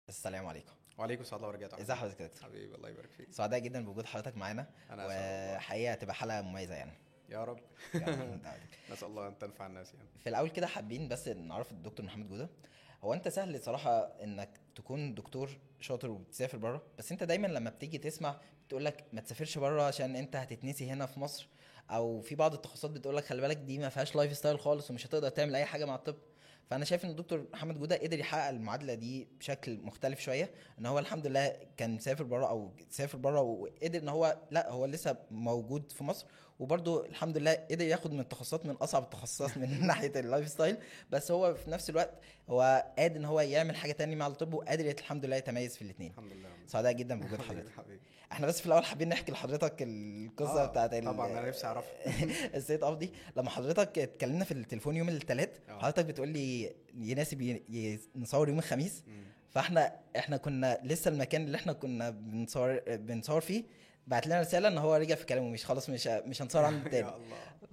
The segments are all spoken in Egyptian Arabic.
السلام عليكم وعليكم السلام ورحمه الله وبركاته ازي حضرتك يا دكتور حبيبي الله يبارك فيك سعداء جدا بوجود حضرتك معانا أنا أسعد والله. وحقيقه هتبقى حلقه مميزه يعني يا رب يعني نسال الله ان تنفع الناس يعني في الاول كده حابين بس نعرف الدكتور محمد جوده هو انت سهل صراحه انك تكون دكتور شاطر وبتسافر بره بس انت دايما لما بتيجي تسمع بتقول لك ما تسافرش بره عشان انت هتتنسي هنا في مصر او في بعض التخصصات بتقول لك خلي بالك دي ما فيهاش لايف ستايل خالص ومش هتقدر تعمل اي حاجه مع الطب فانا شايف ان الدكتور محمد جوده قدر يحقق المعادله دي بشكل مختلف شويه ان هو الحمد لله كان مسافر بره او سافر بره وقدر ان هو لا هو لسه موجود في مصر وبرده الحمد لله قدر ياخد من التخصصات من اصعب التخصصات من ناحيه اللايف ستايل بس هو في نفس الوقت هو قادر ان هو يعمل حاجه تانية مع الطب وقادر الحمد لله يتميز في الاثنين الحمد لله سعداء جدا بوجود حبيبي حضرتك حبيبي احنا بس في الاول حابين نحكي لحضرتك القصه آه، بتاعت ال- طبعا انا نفسي اعرفها السيد قبضي لما حضرتك اتكلمنا في التليفون يوم الثلاث آه. حضرتك بتقول لي يناسب ي- ي- نصور يوم الخميس مم. فاحنا احنا كنا لسه المكان اللي احنا كنا بنصور بنصور فيه بعت لنا رساله ان هو رجع في كلامه مش خلاص مش مش هنصور عنده تاني يا الله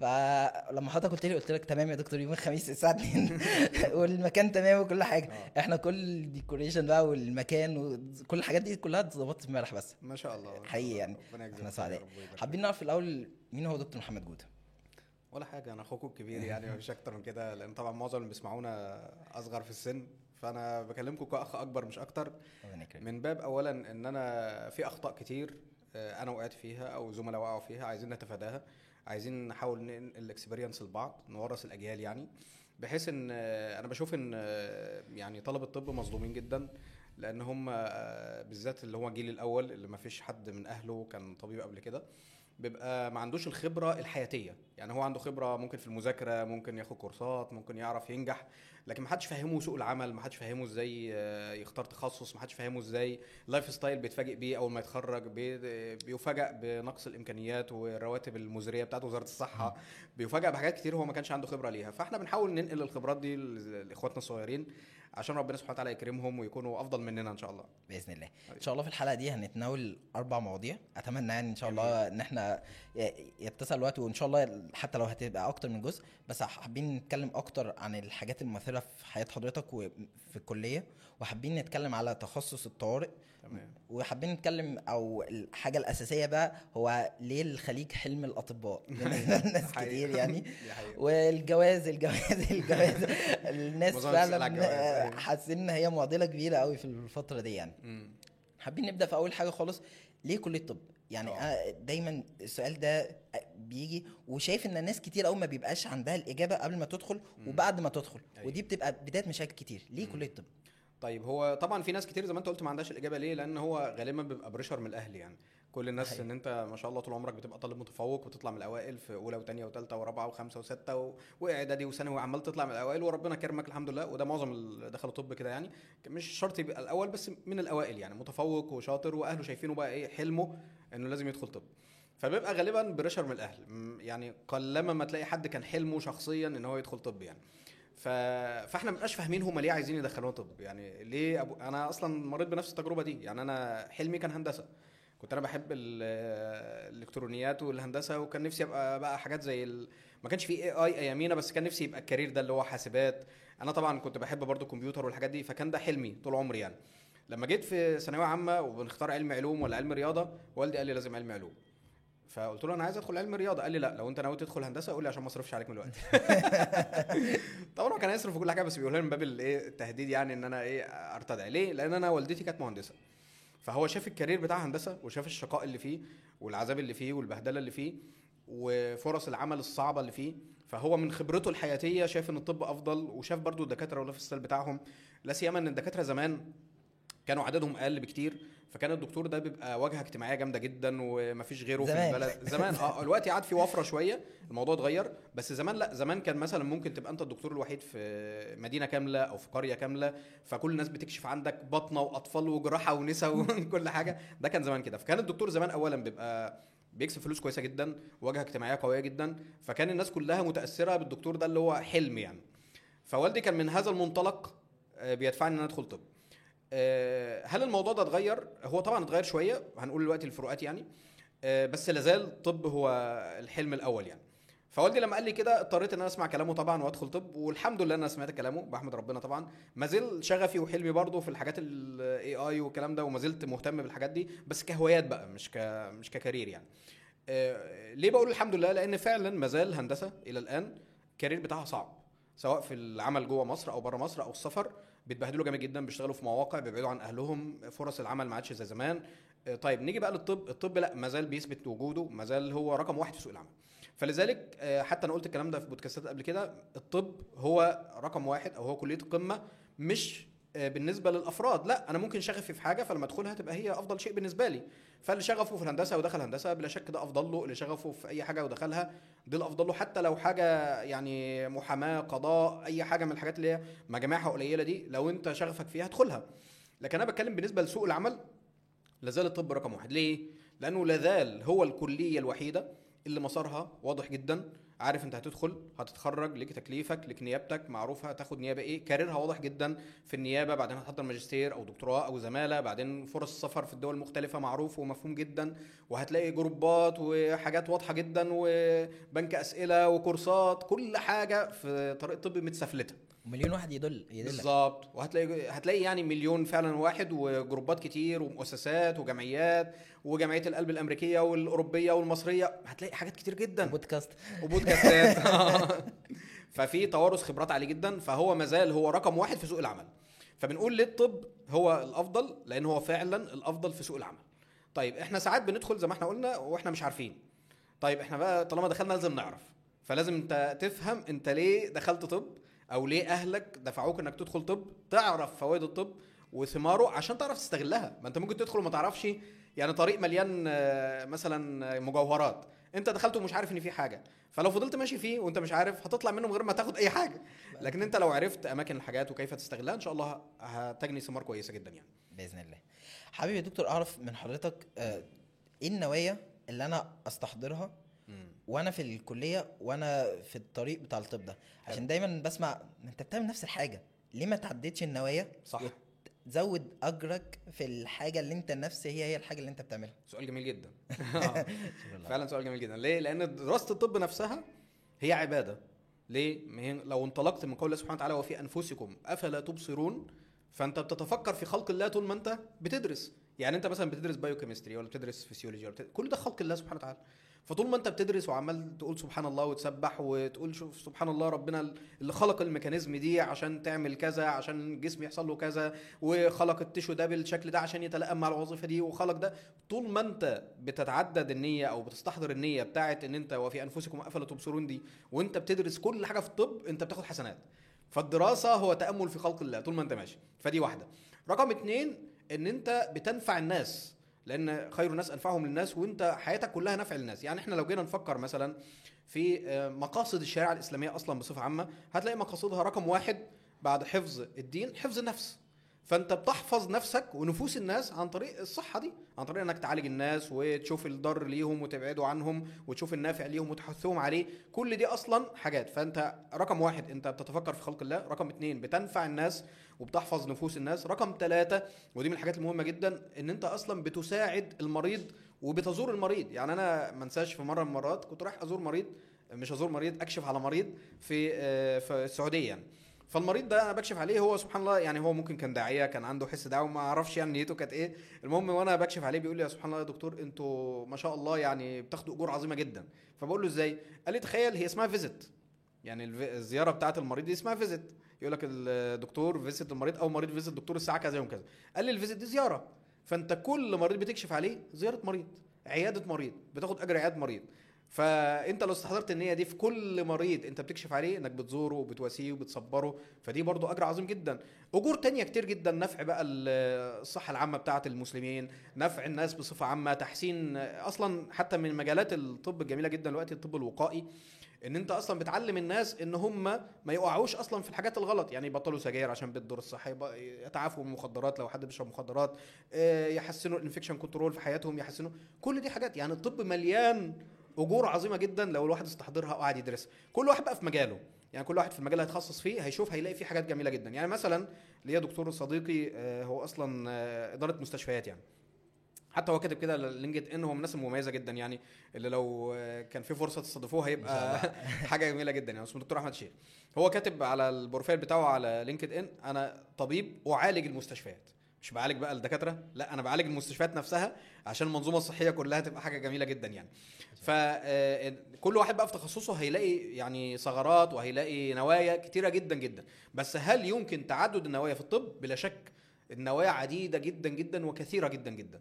فلما حضرتك قلت لي قلت لك تمام يا دكتور يوم الخميس الساعه 2 والمكان تمام وكل حاجه آه. احنا كل الديكوريشن بقى والمكان وكل الحاجات دي كلها اتظبطت امبارح بس ما شاء الله ما شاء حقيقي الله. يعني ربنا يجزيك احنا خير يا سعداء رب ويبارك حابين نعرف في الاول مين هو دكتور محمد جوده ولا حاجه انا اخوكم الكبير يعني مفيش اكتر من كده لان طبعا معظم اللي بيسمعونا اصغر في السن فانا بكلمكم كاخ اكبر مش اكتر ربنا يكرمك من باب اولا ان انا في اخطاء كتير آه، انا وقعت فيها او زملاء وقعوا فيها عايزين نتفاداها عايزين نحاول ننقل الاكسبيرينس لبعض نورث الاجيال يعني بحيث ان آه، انا بشوف ان آه، يعني طلبه الطب مظلومين جدا لان هم آه، بالذات اللي هو الجيل الاول اللي ما فيش حد من اهله كان طبيب قبل كده بيبقى ما عندوش الخبره الحياتيه يعني هو عنده خبره ممكن في المذاكره ممكن ياخد كورسات ممكن يعرف ينجح لكن ما حدش فاهمه سوق العمل ما حدش فاهمه ازاي آه، يختار تخصص ما حدش فاهمه ازاي لايف ستايل بيتفاجئ بيه اول ما يتخرج بي- بيفاجئ بنقص الامكانيات والرواتب المزريه بتاعت وزاره الصحه بيفاجئ بحاجات كتير هو ما كانش عنده خبره ليها فاحنا بنحاول ننقل الخبرات دي ل- لاخواتنا الصغيرين عشان ربنا سبحانه وتعالى يكرمهم ويكونوا افضل مننا ان شاء الله باذن الله ان أيوة. شاء الله في الحلقه دي هنتناول اربع مواضيع اتمنى يعني ان شاء الله ان احنا ي- يتسع الوقت وان شاء الله حتى لو هتبقى اكتر من جزء بس حابين نتكلم اكتر عن الحاجات المؤثره في حياه حضرتك وفي الكليه وحابين نتكلم على تخصص الطوارئ تمام وحابين نتكلم او الحاجه الاساسيه بقى هو ليه الخليج حلم الاطباء ناس حقيقة. كتير يعني دي حقيقة. والجواز الجواز الجواز الناس معظم الناس على فعلا الجواز، آه، أيوة. حاسين ان هي معضله كبيره قوي في الفتره دي يعني مم. حابين نبدا في اول حاجه خالص ليه كليه طب يعني آه. أنا دايما السؤال ده بيجي وشايف ان ناس كتير قوي ما بيبقاش عندها الاجابه قبل ما تدخل مم. وبعد ما تدخل أيوة. ودي بتبقى بدايه مشاكل كتير ليه مم. كليه طب طيب هو طبعا في ناس كتير زي ما انت قلت ما عندهاش الاجابه ليه لان هو غالبا بيبقى بريشر من الاهل يعني كل الناس حقيقي. ان انت ما شاء الله طول عمرك بتبقى طالب متفوق وتطلع من الاوائل في اولى وثانيه وثالثه ورابعه وخمسه وسته و... واعدادي وثانوي عمال تطلع من الاوائل وربنا كرمك الحمد لله وده معظم اللي دخلوا طب كده يعني مش شرط يبقى الاول بس من الاوائل يعني متفوق وشاطر واهله شايفينه بقى ايه حلمه انه لازم يدخل طب فبيبقى غالبا بريشر من الاهل م- يعني قلما ما تلاقي حد كان حلمه شخصيا ان هو يدخل طب يعني ف... فاحنا ما بنبقاش فاهمين هم ليه عايزين يدخلونا طب يعني ليه أبو... انا اصلا مريت بنفس التجربه دي يعني انا حلمي كان هندسه كنت انا بحب ال- الالكترونيات والهندسه وكان نفسي ابقى بقى حاجات زي ال... ما كانش في اي اي ايامينا بس كان نفسي يبقى الكارير ده اللي هو حاسبات انا طبعا كنت بحب برضو الكمبيوتر والحاجات دي فكان ده حلمي طول عمري يعني لما جيت في ثانويه عامه وبنختار علم علوم ولا علم رياضه والدي قال لي لازم علم علوم فقلت له انا عايز ادخل علم رياضه قال لي لا لو انت ناوي تدخل هندسه قول لي عشان ما اصرفش عليك من الوقت طبعا هو كان يصرف في كل حاجه بس بيقولها لي من باب الايه التهديد يعني ان انا ايه ارتدع ليه لان انا والدتي كانت مهندسه فهو شاف الكارير بتاع هندسه وشاف الشقاء اللي فيه والعذاب اللي فيه والبهدله اللي فيه وفرص العمل الصعبه اللي فيه فهو من خبرته الحياتيه شايف ان الطب افضل وشاف برضو الدكاتره واللايف ستايل بتاعهم لا سيما ان الدكاتره زمان كانوا عددهم اقل بكتير فكان الدكتور ده بيبقى واجهه اجتماعيه جامده جدا ومفيش غيره زمان. في البلد زمان اه دلوقتي قعد في وفره شويه الموضوع اتغير بس زمان لا زمان كان مثلا ممكن تبقى انت الدكتور الوحيد في مدينه كامله او في قريه كامله فكل الناس بتكشف عندك بطنه واطفال وجراحه ونساء وكل حاجه ده كان زمان كده فكان الدكتور زمان اولا بيبقى بيكسب فلوس كويسه جدا واجهه اجتماعيه قويه جدا فكان الناس كلها متاثره بالدكتور ده اللي هو حلم يعني فوالدي كان من هذا المنطلق آه، بيدفعني ان انا ادخل طب آه، هل الموضوع ده اتغير هو طبعا اتغير شويه هنقول دلوقتي الفروقات يعني آه، بس لازال طب هو الحلم الاول يعني فوالدي لما قال لي كده اضطريت ان انا اسمع كلامه طبعا وادخل طب والحمد لله انا سمعت كلامه بحمد ربنا طبعا ما زال شغفي وحلمي برضه في الحاجات الاي اي والكلام ده وما زلت مهتم بالحاجات دي بس كهوايات بقى مش ك مش ككارير يعني آه، ليه بقول الحمد لله لان فعلا ما زال هندسه الى الان الكارير بتاعها صعب سواء في العمل جوه مصر او بره مصر او السفر بيتبهدلوا جامد جدا بيشتغلوا في مواقع بيبعدوا عن اهلهم فرص العمل ما عادش زي زمان آه، طيب نيجي بقى للطب الطب لا ما زال بيثبت وجوده ما زال هو رقم واحد في سوق العمل فلذلك آه، حتى انا قلت الكلام ده في بودكاستات قبل كده الطب هو رقم واحد او هو كليه القمه مش آه، بالنسبه للافراد لا انا ممكن شغفي في حاجه فلما ادخلها تبقى هي افضل شيء بالنسبه لي فاللي شغفه في الهندسه ودخل هندسه بلا شك ده افضل له اللي شغفه في اي حاجه ودخلها ده الافضل له حتى لو حاجه يعني محاماه قضاء اي حاجه من الحاجات اللي هي مجامعها قليله دي لو انت شغفك فيها ادخلها لكن انا بتكلم بالنسبه لسوق العمل لازال الطب رقم واحد ليه لانه لازال هو الكليه الوحيده اللي مسارها واضح جدا عارف انت هتدخل هتتخرج ليك تكليفك ليك نيابتك معروف هتاخد نيابه ايه كاريرها واضح جدا في النيابه بعدين هتحضر ماجستير او دكتوراه او زماله بعدين فرص السفر في الدول المختلفه معروف ومفهوم جدا وهتلاقي جروبات وحاجات واضحه جدا وبنك اسئله وكورسات كل حاجه في طريق الطب متسفلته ومليون واحد يدل يدلك بالظبط وهتلاقي هتلاقي يعني مليون فعلا واحد وجروبات كتير ومؤسسات وجمعيات وجمعيه القلب الامريكيه والاوروبيه والمصريه هتلاقي حاجات كتير جدا بودكاست وبودكاستات ففي توارث خبرات عالي جدا فهو مازال هو رقم واحد في سوق العمل فبنقول ليه الطب هو الافضل لان هو فعلا الافضل في سوق العمل طيب احنا ساعات بندخل زي ما احنا قلنا واحنا مش عارفين طيب احنا بقى طالما دخلنا لازم نعرف فلازم انت تفهم انت ليه دخلت طب او ليه اهلك دفعوك انك تدخل طب تعرف فوائد الطب وثماره عشان تعرف تستغلها ما انت ممكن تدخل وما تعرفش يعني طريق مليان آه، مثلا مجوهرات انت دخلت ومش عارف ان في حاجه فلو فضلت ماشي فيه وانت مش عارف هتطلع منه من غير ما تاخد اي حاجه لكن انت لو عرفت اماكن الحاجات وكيف تستغلها ان شاء الله هتجني ثمار كويسه جدا يعني باذن الله حابب يا دكتور اعرف من حضرتك آه، ايه النوايا اللي انا استحضرها وانا في الكليه وانا في الطريق بتاع الطب ده عشان دايما بسمع انت بتعمل نفس الحاجه ليه ما تعديتش النوايا صح زود اجرك في الحاجه اللي انت نفس هي هي الحاجه اللي انت بتعملها سؤال جميل جدا شكراً لك. فعلا سؤال جميل جدا ليه لان دراسه الطب نفسها هي عباده ليه ما هي لو انطلقت من قول الله سبحانه وتعالى وفي انفسكم افلا تبصرون فانت بتتفكر في خلق الله طول ما انت بتدرس يعني انت مثلا بتدرس بايوكيمستري ولا بتدرس فسيولوجي ولا بتدرس كل ده خلق الله سبحانه وتعالى فطول ما انت بتدرس وعمال تقول سبحان الله وتسبح وتقول شوف سبحان الله ربنا اللي خلق الميكانيزم دي عشان تعمل كذا عشان الجسم يحصل له كذا وخلق التشو ده بالشكل ده عشان يتلائم مع الوظيفه دي وخلق ده طول ما انت بتتعدد النيه او بتستحضر النيه بتاعت ان انت وفي انفسكم افلا تبصرون دي وانت بتدرس كل حاجه في الطب انت بتاخد حسنات فالدراسه هو تامل في خلق الله طول ما انت ماشي فدي واحده رقم اتنين ان انت بتنفع الناس لان خير الناس انفعهم للناس وانت حياتك كلها نفع للناس يعني احنا لو جينا نفكر مثلا في آه، مقاصد الشريعه الاسلاميه اصلا بصفه عامه هتلاقي مقاصدها رقم واحد بعد حفظ الدين حفظ النفس فانت بتحفظ نفسك ونفوس الناس عن طريق الصحه دي عن طريق انك تعالج الناس وتشوف الضر ليهم وتبعده عنهم وتشوف النافع ليهم وتحثهم عليه كل دي اصلا حاجات فانت رقم واحد انت بتتفكر في خلق الله رقم اتنين بتنفع الناس وبتحفظ نفوس الناس رقم ثلاثة ودي من الحاجات المهمة جدا ان انت اصلا بتساعد المريض وبتزور المريض يعني انا ما انساش في مرة من المرات كنت رايح ازور مريض مش ازور مريض اكشف على مريض في آه، في السعودية يعني فالمريض ده انا بكشف عليه هو سبحان الله يعني هو ممكن كان داعيه كان عنده حس دعوه ما اعرفش يعني نيته كانت ايه المهم وانا بكشف عليه بيقول لي يا سبحان الله يا دكتور انتوا ما شاء الله يعني بتاخدوا اجور عظيمه جدا فبقول له ازاي قال لي تخيل هي اسمها فيزيت يعني الف- الزياره بتاعه المريض دي اسمها فيزيت يقول لك الدكتور فيزيت المريض او مريض فيزيت الدكتور الساعه كذا يوم كذا قال لي الفيزيت دي زياره فانت كل مريض بتكشف عليه زياره مريض عياده مريض بتاخد اجر عياده مريض فانت لو استحضرت النيه دي في كل مريض انت بتكشف عليه انك بتزوره وبتواسيه وبتصبره فدي برضو اجر عظيم جدا اجور تانية كتير جدا نفع بقى ال- الصحه العامه بتاعه المسلمين نفع الناس بصفه عامه تحسين اصلا حتى من مجالات الطب الجميله جدا دلوقتي الطب الوقائي ان انت اصلا بتعلم الناس ان هم ما يقعوش اصلا في الحاجات الغلط يعني يبطلوا سجاير عشان بالدور الصحي يبقى- يتعافوا من المخدرات لو حد بيشرب مخدرات آه، يحسنوا الانفكشن كنترول في حياتهم يحسنوا كل دي حاجات يعني الطب مليان اجور عظيمه جدا لو الواحد استحضرها وقعد يدرسها كل واحد بقى في مجاله يعني كل واحد في المجال اللي هيتخصص فيه هيشوف هيلاقي فيه حاجات جميله جدا يعني مثلا ليا دكتور صديقي آه، هو اصلا آه، اداره مستشفيات يعني حتى هو كاتب كده لينكد ان هو من الناس المميزه جدا يعني اللي لو آه، كان في فرصه تستضيفوه إن هيبقى شاء حاجه جميله جدا يعني اسمه دكتور احمد شيخ هو كاتب على البروفايل بتاعه على لينكد ان انا طبيب اعالج المستشفيات مش بعالج بقى الدكاتره لا انا بعالج المستشفيات نفسها عشان المنظومه الصحيه كلها تبقى حاجه جميله جدا يعني فكل واحد بقى في تخصصه هيلاقي يعني ثغرات وهيلاقي نوايا كتيره جدا جدا بس هل يمكن تعدد النوايا في الطب بلا شك النوايا عديده جدا جدا وكثيره جدا جدا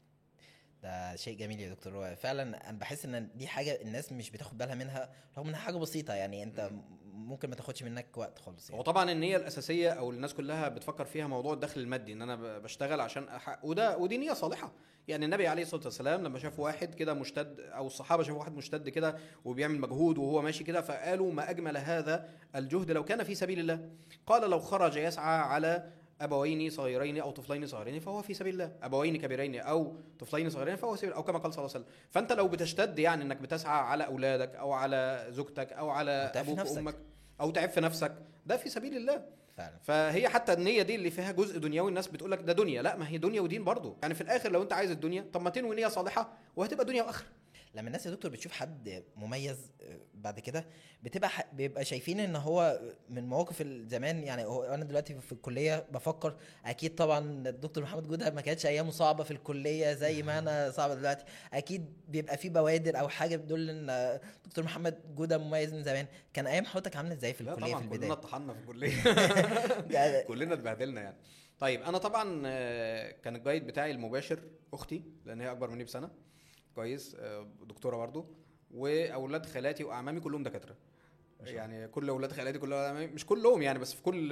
ده شيء جميل يا دكتور هو فعلا انا بحس ان دي حاجه الناس مش بتاخد بالها منها رغم انها حاجه بسيطه يعني انت ممكن ما تاخدش منك وقت خالص هو يعني. طبعا النيه الاساسيه او الناس كلها بتفكر فيها موضوع الدخل المادي ان انا ب- بشتغل عشان أحقق وده ودي نيه صالحه يعني النبي عليه الصلاه والسلام لما شاف واحد كده مشتد او الصحابه شافوا واحد مشتد كده وبيعمل مجهود وهو ماشي كده فقالوا ما اجمل هذا الجهد لو كان في سبيل الله قال لو خرج يسعى على ابوين صغيرين او طفلين صغيرين فهو في سبيل الله ابوين كبيرين او طفلين صغيرين فهو سبيل او كما قال صلى الله عليه وسلم فانت لو بتشتد يعني انك بتسعى على اولادك او على زوجتك او على وتعب في ابوك نفسك. وامك او تعب في نفسك ده في سبيل الله فعلا فهي حتى النيه دي اللي فيها جزء دنيوي الناس بتقول لك ده دنيا لا ما هي دنيا ودين برضه يعني في الاخر لو انت عايز الدنيا طب ما تنوي نيه صالحه وهتبقى دنيا واخره لما الناس يا دكتور بتشوف حد مميز آه، بعد كده بتبقى ح... بيبقى شايفين ان هو من مواقف الزمان يعني هو انا دلوقتي في الكليه بفكر اكيد طبعا الدكتور محمد جوده ما كانتش ايامه صعبه في الكليه زي ما انا صعبه دلوقتي اكيد بيبقى في بوادر او حاجه بتدل ان دكتور محمد جوده مميز من زمان كان ايام حضرتك عامله ازاي في لا الكليه طبعا في كلنا البدايه اتطحنا في الكليه يعني كلنا اتبهدلنا يعني طيب انا طبعا آه، كان الجايد بتاعي المباشر اختي لان هي اكبر مني بسنه كويس آه، دكتوره برضو واولاد خالاتي واعمامي كلهم دكاتره ما شاء الله. يعني كل اولاد خالاتي كل أعمامي- مش كلهم يعني بس في كل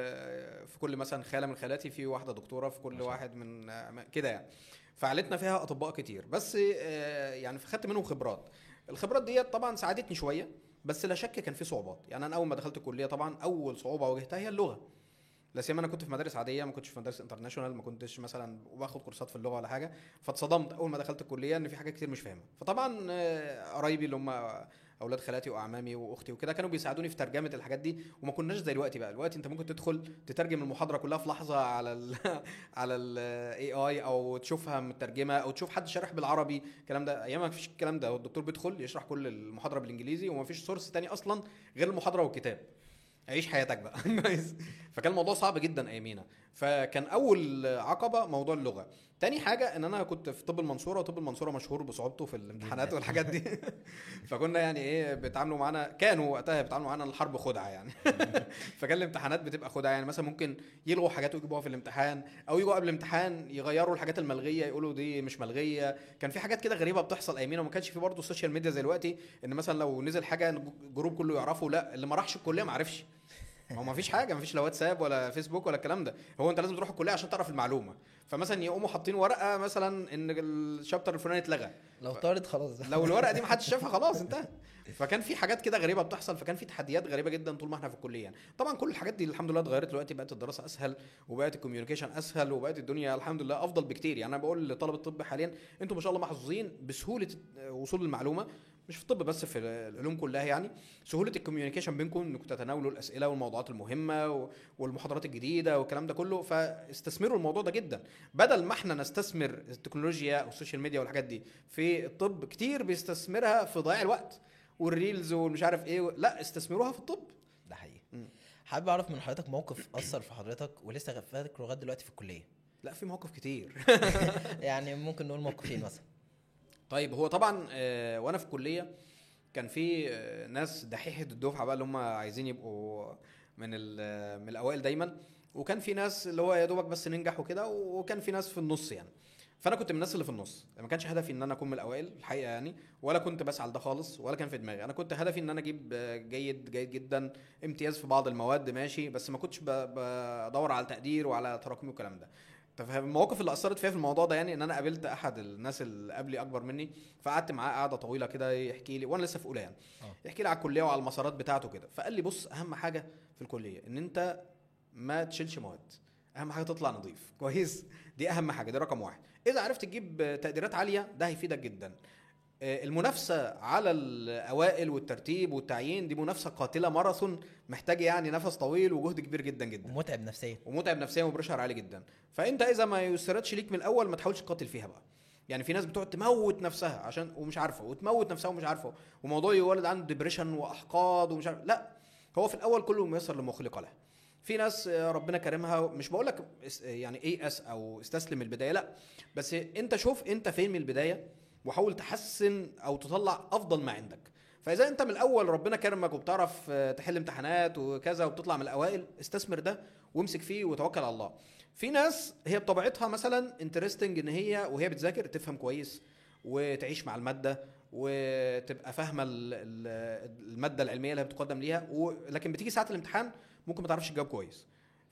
آه، في كل مثلا خاله من خالاتي في واحده دكتوره في كل ما شاء الله. واحد من أعمام- كده يعني فعيلتنا فيها اطباء كتير بس آه، يعني خدت منهم خبرات الخبرات ديت طبعا ساعدتني شويه بس لا شك كان في صعوبات يعني انا اول ما دخلت الكليه طبعا اول صعوبه واجهتها هي اللغه لا سيما انا كنت في مدارس عاديه ما كنتش في مدارس انترناشونال ما كنتش مثلا باخد كورسات في اللغه ولا حاجه فاتصدمت اول ما دخلت الكليه ان في حاجات كتير مش فاهمها فطبعا آه، قرايبي اللي هم اولاد خالاتي واعمامي واختي وكده كانوا بيساعدوني في ترجمه الحاجات دي وما كناش زي دلوقتي بقى دلوقتي انت ممكن تدخل تترجم المحاضره كلها في لحظه على ال على الاي اي او تشوفها مترجمه او تشوف حد شارح بالعربي الكلام ده ايام ما فيش الكلام ده الدكتور بيدخل يشرح كل المحاضره بالانجليزي وما فيش سورس تاني اصلا غير المحاضره والكتاب عيش حياتك بقى كويس فكان الموضوع صعب جدا ايامينا فكان اول عقبه موضوع اللغه تاني حاجه ان انا كنت في طب المنصوره وطب المنصوره مشهور بصعوبته في الامتحانات جداً. والحاجات دي فكنا يعني ايه بيتعاملوا معانا كانوا وقتها بيتعاملوا معانا الحرب خدعه يعني فكان الامتحانات بتبقى خدعه يعني مثلا ممكن يلغوا حاجات ويجيبوها في الامتحان او يجوا قبل الامتحان يغيروا الحاجات الملغيه يقولوا دي مش ملغيه كان في حاجات كده غريبه بتحصل ايامينا وما كانش في برضه السوشيال ميديا زي دلوقتي ان مثلا لو نزل حاجه الجروب كله يعرفه لا اللي ما راحش الكليه ما عرفش ما هو ما فيش حاجه ما فيش لا واتساب ولا فيسبوك ولا الكلام ده هو انت لازم تروح الكليه عشان تعرف المعلومه فمثلا يقوموا حاطين ورقه مثلا ان الشابتر الفلاني اتلغى لو طارت خلاص لو الورقه دي ما حدش شافها خلاص انتهى فكان في حاجات كده غريبه بتحصل فكان في تحديات غريبه جدا طول ما احنا في الكليه يعني طبعا كل الحاجات دي الحمد لله اتغيرت دلوقتي بقت الدراسه اسهل وبقت الكوميونيكيشن اسهل وبقت الدنيا الحمد لله افضل بكتير يعني انا بقول لطلبه الطب حاليا انتم ما شاء الله محظوظين بسهوله وصول المعلومه مش في الطب بس في العلوم كلها يعني سهوله الكوميونيكيشن بينكم انكم تتناولوا الاسئله والموضوعات المهمه و- والمحاضرات الجديده والكلام ده كله فاستثمروا الموضوع ده جدا بدل ما احنا نستثمر التكنولوجيا او السوشيال ميديا والحاجات دي في الطب كتير بيستثمرها في ضياع الوقت والريلز والمش عارف ايه لا استثمروها في الطب ده حقيقي مم. حابب اعرف من حضرتك موقف اثر في حضرتك ولسه فاكره لغايه دلوقتي في الكليه لا في مواقف كتير يعني ممكن نقول موقفين مثلا طيب هو طبعا آه، وانا في الكليه كان في آه، ناس دحيحه الدفعه بقى اللي هم عايزين يبقوا من ال- من الاوائل دايما وكان في ناس اللي هو يا دوبك بس ننجح وكده وكان في ناس في النص يعني فانا كنت من الناس اللي في النص ما كانش هدفي ان انا اكون من الاوائل الحقيقه يعني ولا كنت بسعى لده خالص ولا كان في دماغي انا كنت هدفي ان انا اجيب آه، جيد جيد جدا امتياز في بعض المواد ماشي بس ما كنتش ب- بدور على تقدير وعلى تراكمي والكلام ده طب المواقف اللي اثرت فيها في الموضوع ده يعني ان انا قابلت احد الناس اللي قبلي اكبر مني فقعدت معاه قعده طويله كده يحكي لي وانا لسه في اولى يعني آه. يحكي لي على الكليه وعلى المسارات بتاعته كده فقال لي بص اهم حاجه في الكليه ان انت ما تشيلش مواد اهم حاجه تطلع نظيف كويس دي اهم حاجه دي رقم واحد اذا عرفت تجيب تقديرات عاليه ده هيفيدك جدا آه، المنافسه على الاوائل والترتيب والتعيين دي منافسه قاتله ماراثون محتاجه يعني نفس طويل وجهد كبير جدا جدا ومتعب نفسيا ومتعب نفسيا وبريشر عالي جدا فانت اذا ما يسردش ليك من الاول ما تحاولش تقاتل فيها بقى يعني في ناس بتقعد تموت نفسها عشان ومش عارفه وتموت نفسها ومش عارفه وموضوع يولد عنده ديبريشن واحقاد ومش عارف لا هو في الاول كله ميسر لما خلق له في ناس آه، ربنا كرمها مش بقول لك اس- يعني ايه اس او استسلم من البدايه لا بس انت شوف انت فين من البدايه وحاول تحسن او تطلع افضل ما عندك فاذا انت من الاول ربنا كرمك وبتعرف آه، تحل امتحانات وكذا وبتطلع من الاوائل استثمر ده وامسك فيه وتوكل على الله في ناس هي بطبيعتها مثلا انترستنج ان هي وهي بتذاكر تفهم كويس وتعيش مع الماده وتبقى فاهمه ال- ال- الماده العلميه اللي هي بتقدم ليها و- لكن بتيجي ساعه الامتحان ممكن ما تعرفش تجاوب كويس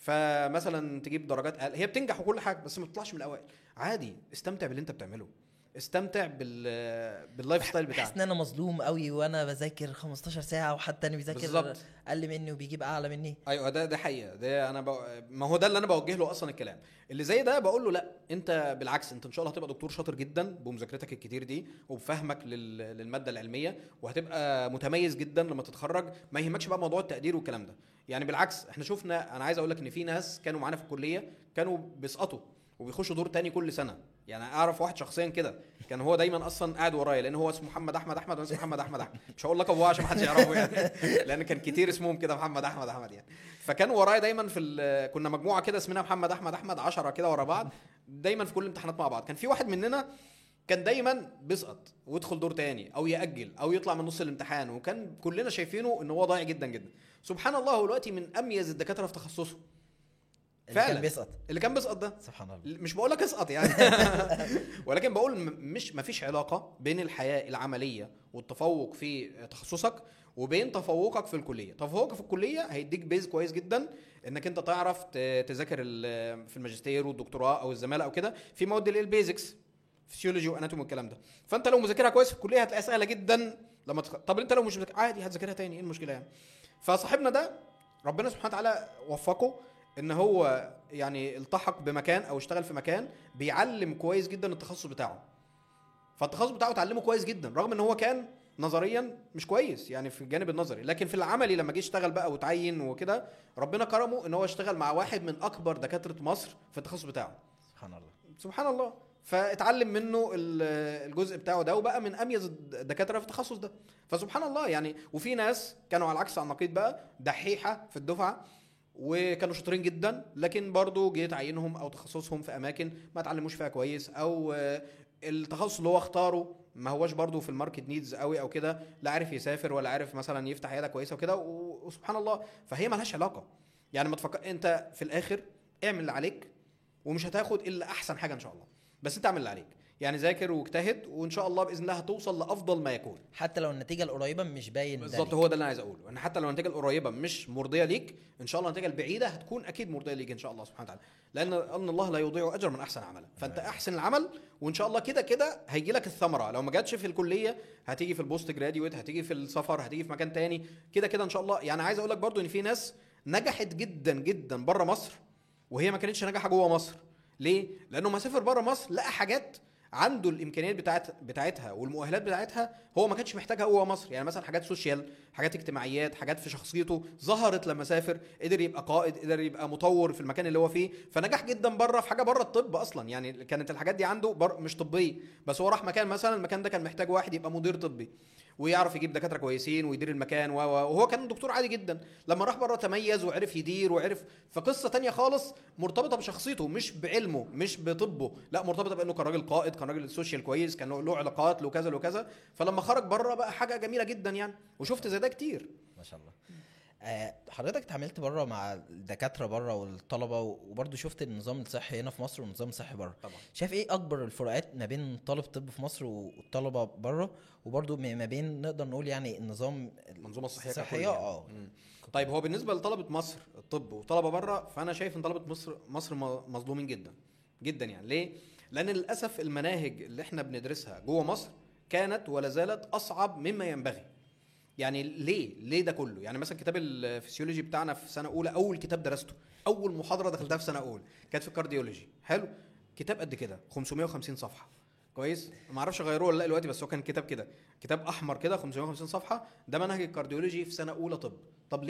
فمثلا تجيب درجات اقل هي بتنجح وكل حاجه بس ما تطلعش من الاوائل عادي استمتع باللي انت بتعمله استمتع بال باللايف ستايل بحس بتاعك ان انا مظلوم قوي وانا بذاكر 15 ساعه وحد تاني بيذاكر بالظبط. اقل مني وبيجيب اعلى مني ايوه ده ده حقيقه ده انا بق... ما هو ده اللي انا بوجه له اصلا الكلام اللي زي ده بقول له لا انت بالعكس انت ان شاء الله هتبقى دكتور شاطر جدا بمذاكرتك الكتير دي وبفهمك لل... للماده العلميه وهتبقى متميز جدا لما تتخرج ما يهمكش بقى موضوع التقدير والكلام ده يعني بالعكس احنا شفنا انا عايز اقول لك ان في ناس كانوا معانا في الكليه كانوا بيسقطوا وبيخشوا دور تاني كل سنه يعني اعرف واحد شخصيا كده كان هو دايما اصلا قاعد ورايا لان هو اسمه محمد احمد احمد وانا اسمي محمد احمد احمد مش هقول لقب هو عشان ما حدش يعرفه يعني لان كان كتير اسمهم كده محمد احمد احمد يعني فكان ورايا دايما في ال- كنا مجموعه كده اسمنا محمد احمد احمد 10 كده ورا بعض دايما في كل الامتحانات مع بعض كان في واحد مننا كان دايما بيسقط ويدخل دور تاني او ياجل او يطلع من نص الامتحان وكان كلنا شايفينه ان هو ضايع جدا جدا سبحان الله هو دلوقتي من اميز الدكاتره في تخصصه اللي فعلا. كان بيسقط اللي كان بيسقط ده سبحان الله مش بقول لك اسقط يعني ولكن بقول م- مش ما فيش علاقه بين الحياه العمليه والتفوق في تخصصك وبين تفوقك في الكليه تفوقك في الكليه هيديك بيز كويس جدا انك انت تعرف ت- تذاكر ال- في الماجستير والدكتوراه او الزماله او كده في مواد اللي هي البيزكس فسيولوجي واناتومي والكلام ده فانت لو مذاكرها كويس في الكليه هتلاقيها سهله جدا لما تخ... طب انت لو مش مذاكر عادي هتذاكرها تاني ايه المشكله يعني فصاحبنا ده ربنا سبحانه وتعالى وفقه ان هو يعني التحق بمكان او اشتغل في مكان بيعلم كويس جدا التخصص بتاعه فالتخصص بتاعه اتعلمه كويس جدا رغم ان هو كان نظريا مش كويس يعني في الجانب النظري لكن في العملي لما جه اشتغل بقى وتعين وكده ربنا كرمه ان هو اشتغل مع واحد من اكبر دكاتره مصر في التخصص بتاعه سبحان الله سبحان الله فاتعلم منه ال- الجزء بتاعه ده وبقى من اميز الدكاتره في التخصص ده فسبحان الله يعني وفي ناس كانوا على العكس على النقيض بقى دحيحه في الدفعه وكانوا شاطرين جدا لكن برضه جه تعيينهم او تخصصهم في اماكن ما اتعلموش فيها كويس او آه، التخصص اللي هو اختاره ما هوش برضه في الماركت نيدز قوي او كده لا عارف يسافر ولا عارف مثلا يفتح عياده كويسه وكده و- وسبحان الله فهي ملهاش علاقه يعني ما تفكر انت في الاخر اعمل اللي عليك ومش هتاخد الا احسن حاجه ان شاء الله بس انت اعمل اللي عليك يعني ذاكر واجتهد وان شاء الله باذن الله هتوصل لافضل ما يكون حتى لو النتيجه القريبه مش باين ده بالظبط ليك. هو ده اللي انا عايز اقوله ان حتى لو النتيجه القريبه مش مرضيه ليك ان شاء الله النتيجه البعيده هتكون اكيد مرضيه ليك ان شاء الله سبحانه وتعالى لان ان الله لا يضيع اجر من احسن عملا فانت احسن العمل وان شاء الله كده كده هيجي لك الثمره لو ما جاتش في الكليه هتيجي في البوست جراديويت هتيجي في السفر هتيجي في مكان تاني كده كده ان شاء الله يعني عايز اقول لك برضو ان في ناس نجحت جدا جدا بره مصر وهي ما كانتش ناجحه جوه مصر ليه لانه ما سافر بره مصر لقى حاجات عنده الامكانيات بتاعت بتاعتها والمؤهلات بتاعتها هو ما كانش محتاجها جوه مصر يعني مثلا حاجات سوشيال حاجات اجتماعيات حاجات في شخصيته ظهرت لما سافر قدر يبقى قائد قدر يبقى مطور في المكان اللي هو فيه فنجح جدا بره في حاجه بره الطب اصلا يعني كانت الحاجات دي عنده بر مش طبيه بس هو راح مكان مثلا المكان ده كان محتاج واحد يبقى مدير طبي ويعرف يجيب دكاتره كويسين ويدير المكان و- و- وهو كان دكتور عادي جدا لما راح بره تميز وعرف يدير وعرف فقصه تانية خالص مرتبطه بشخصيته مش بعلمه مش بطبه لا مرتبطه بانه كان راجل قائد كان راجل سوشيال كويس كان له علاقات له كذا له كذا فلما خرج بره بقى حاجه جميله جدا يعني وشفت زي ده كتير ما شاء الله آه، حضرتك اتعاملت بره مع الدكاتره بره والطلبه وبرضه شفت النظام الصحي هنا في مصر والنظام الصحي بره طبعا شايف ايه اكبر الفروقات ما بين طالب طب في مصر والطلبه بره وبرضه ما بين نقدر نقول يعني النظام المنظومه الصحيه ككل الصحيه يعني. اه مم. طيب هو بالنسبه لطلبه مصر الطب وطلبه بره فانا شايف ان طلبه مصر مصر م- مظلومين جدا جدا يعني ليه لان للاسف المناهج اللي احنا بندرسها جوه مصر كانت ولا زالت اصعب مما ينبغي يعني ليه ليه ده كله يعني مثلا كتاب الفسيولوجي بتاعنا في سنه اولى اول كتاب درسته اول محاضره دخلتها في سنه اولى كانت في الكارديولوجي حلو كتاب قد كده 550 صفحه كويس ما اعرفش غيروه ولا لا دلوقتي بس هو كان كتاب كده كتاب احمر كده 550 صفحه ده منهج الكارديولوجي في سنه اولى طب طب ليه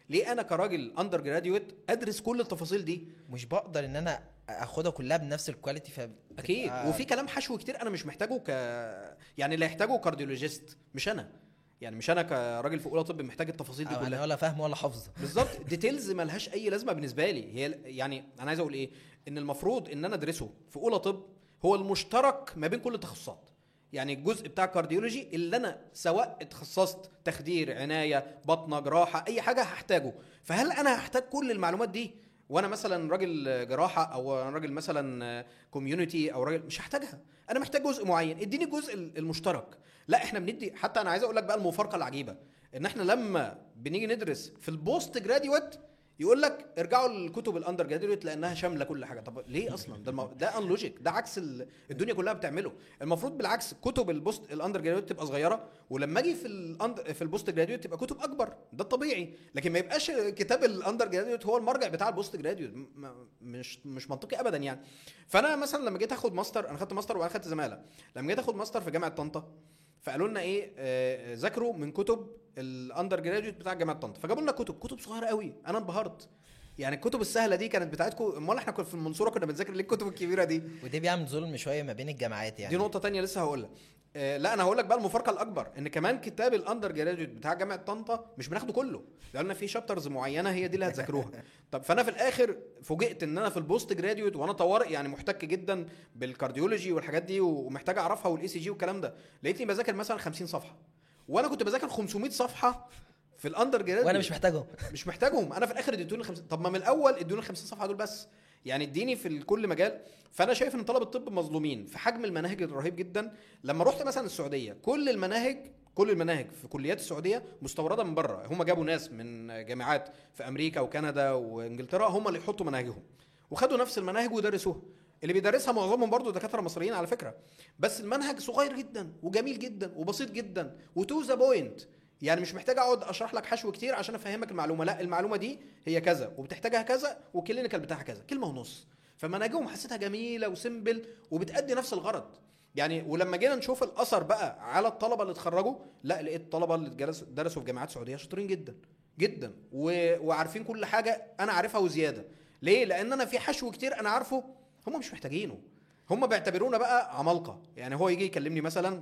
ليه انا كراجل اندر جراديويت ادرس كل التفاصيل دي مش بقدر ان انا اخدها كلها بنفس الكواليتي ف اكيد وفي كلام حشو كتير انا مش محتاجه ك يعني اللي يحتاجه كارديولوجيست مش انا يعني مش انا كراجل في اولى طب محتاج التفاصيل دي انا كلها ولا فاهم ولا حافظ بالظبط ديتيلز ملهاش اي لازمه بالنسبه لي هي يعني انا عايز اقول ايه ان المفروض ان انا ادرسه في اولى طب هو المشترك ما بين كل التخصصات يعني الجزء بتاع الكارديولوجي اللي انا سواء اتخصصت تخدير عنايه بطنه جراحه اي حاجه هحتاجه فهل انا هحتاج كل المعلومات دي وانا مثلا راجل جراحه او أنا راجل مثلا كوميونتي او راجل مش هحتاجها انا محتاج جزء معين اديني الجزء المشترك لا احنا بندي حتى انا عايز اقول لك بقى المفارقه العجيبه ان احنا لما بنيجي ندرس في البوست جراديويت يقول لك ارجعوا للكتب الاندر جراديويت لانها شامله كل حاجه طب ليه اصلا ده المو... ده ان لوجيك ده عكس ال... الدنيا كلها بتعمله المفروض بالعكس كتب البوست الاندر جراديويت تبقى صغيره ولما اجي في الاندر في البوست جراديويت تبقى كتب اكبر ده الطبيعي لكن ما يبقاش كتاب الاندر جراديويت هو المرجع بتاع البوست جراديويت م... مش مش منطقي ابدا يعني فانا مثلا لما جيت اخد ماستر انا خدت ماستر وبعدين خدت زماله لما جيت اخد ماستر في جامعه طنطا فقالوا لنا ايه آه، ذاكروا من كتب الاندر جراديوت بتاع جامعه طنطا فجابوا لنا كتب كتب صغيره قوي انا انبهرت يعني الكتب السهله دي كانت بتاعتكم امال احنا كنا في المنصوره كنا بنذاكر ليه الكتب الكبيره دي وده بيعمل ظلم شويه ما بين الجامعات يعني دي نقطه تانية لسه هقولها آه لا انا هقول لك بقى المفارقه الاكبر ان كمان كتاب الاندر جراديوت بتاع جامعه طنطا مش بناخده كله لان في شابترز معينه هي دي اللي هتذاكروها طب فانا في الاخر فوجئت ان انا في البوست جراديوت وانا طوارئ يعني محتك جدا بالكارديولوجي والحاجات دي ومحتاج اعرفها والاي سي جي والكلام ده لقيتني بذاكر مثلا 50 صفحه وانا كنت بذاكر 500 صفحه في الاندر جراديوت وانا مش محتاجهم مش محتاجهم انا في الاخر اديتوني 50 طب ما من الاول ادوني ال 50 صفحه دول بس يعني اديني في كل مجال فانا شايف ان طلبه الطب مظلومين في حجم المناهج الرهيب جدا لما رحت مثلا السعوديه كل المناهج كل المناهج في كليات السعوديه مستورده من بره هم جابوا ناس من جامعات في امريكا وكندا وانجلترا هم اللي يحطوا مناهجهم وخدوا نفس المناهج ودرسوها اللي بيدرسها معظمهم برضو دكاتره مصريين على فكره بس المنهج صغير جدا وجميل جدا وبسيط جدا وتو ذا بوينت يعني مش محتاج اقعد اشرح لك حشو كتير عشان افهمك المعلومه لا المعلومه دي هي كذا وبتحتاجها كذا والكلينيكال بتاعها كذا كلمه ونص فمناهجهم حسيتها جميله وسيمبل وبتأدي نفس الغرض يعني ولما جينا نشوف الاثر بقى على الطلبه اللي اتخرجوا لا لقيت الطلبه اللي جلس- درسوا في جامعات سعوديه شاطرين جدا جدا و... وعارفين كل حاجه انا عارفها وزياده ليه لان انا في حشو كتير انا عارفه هم مش محتاجينه هم بيعتبرونا بقى عمالقه يعني هو يجي يكلمني مثلا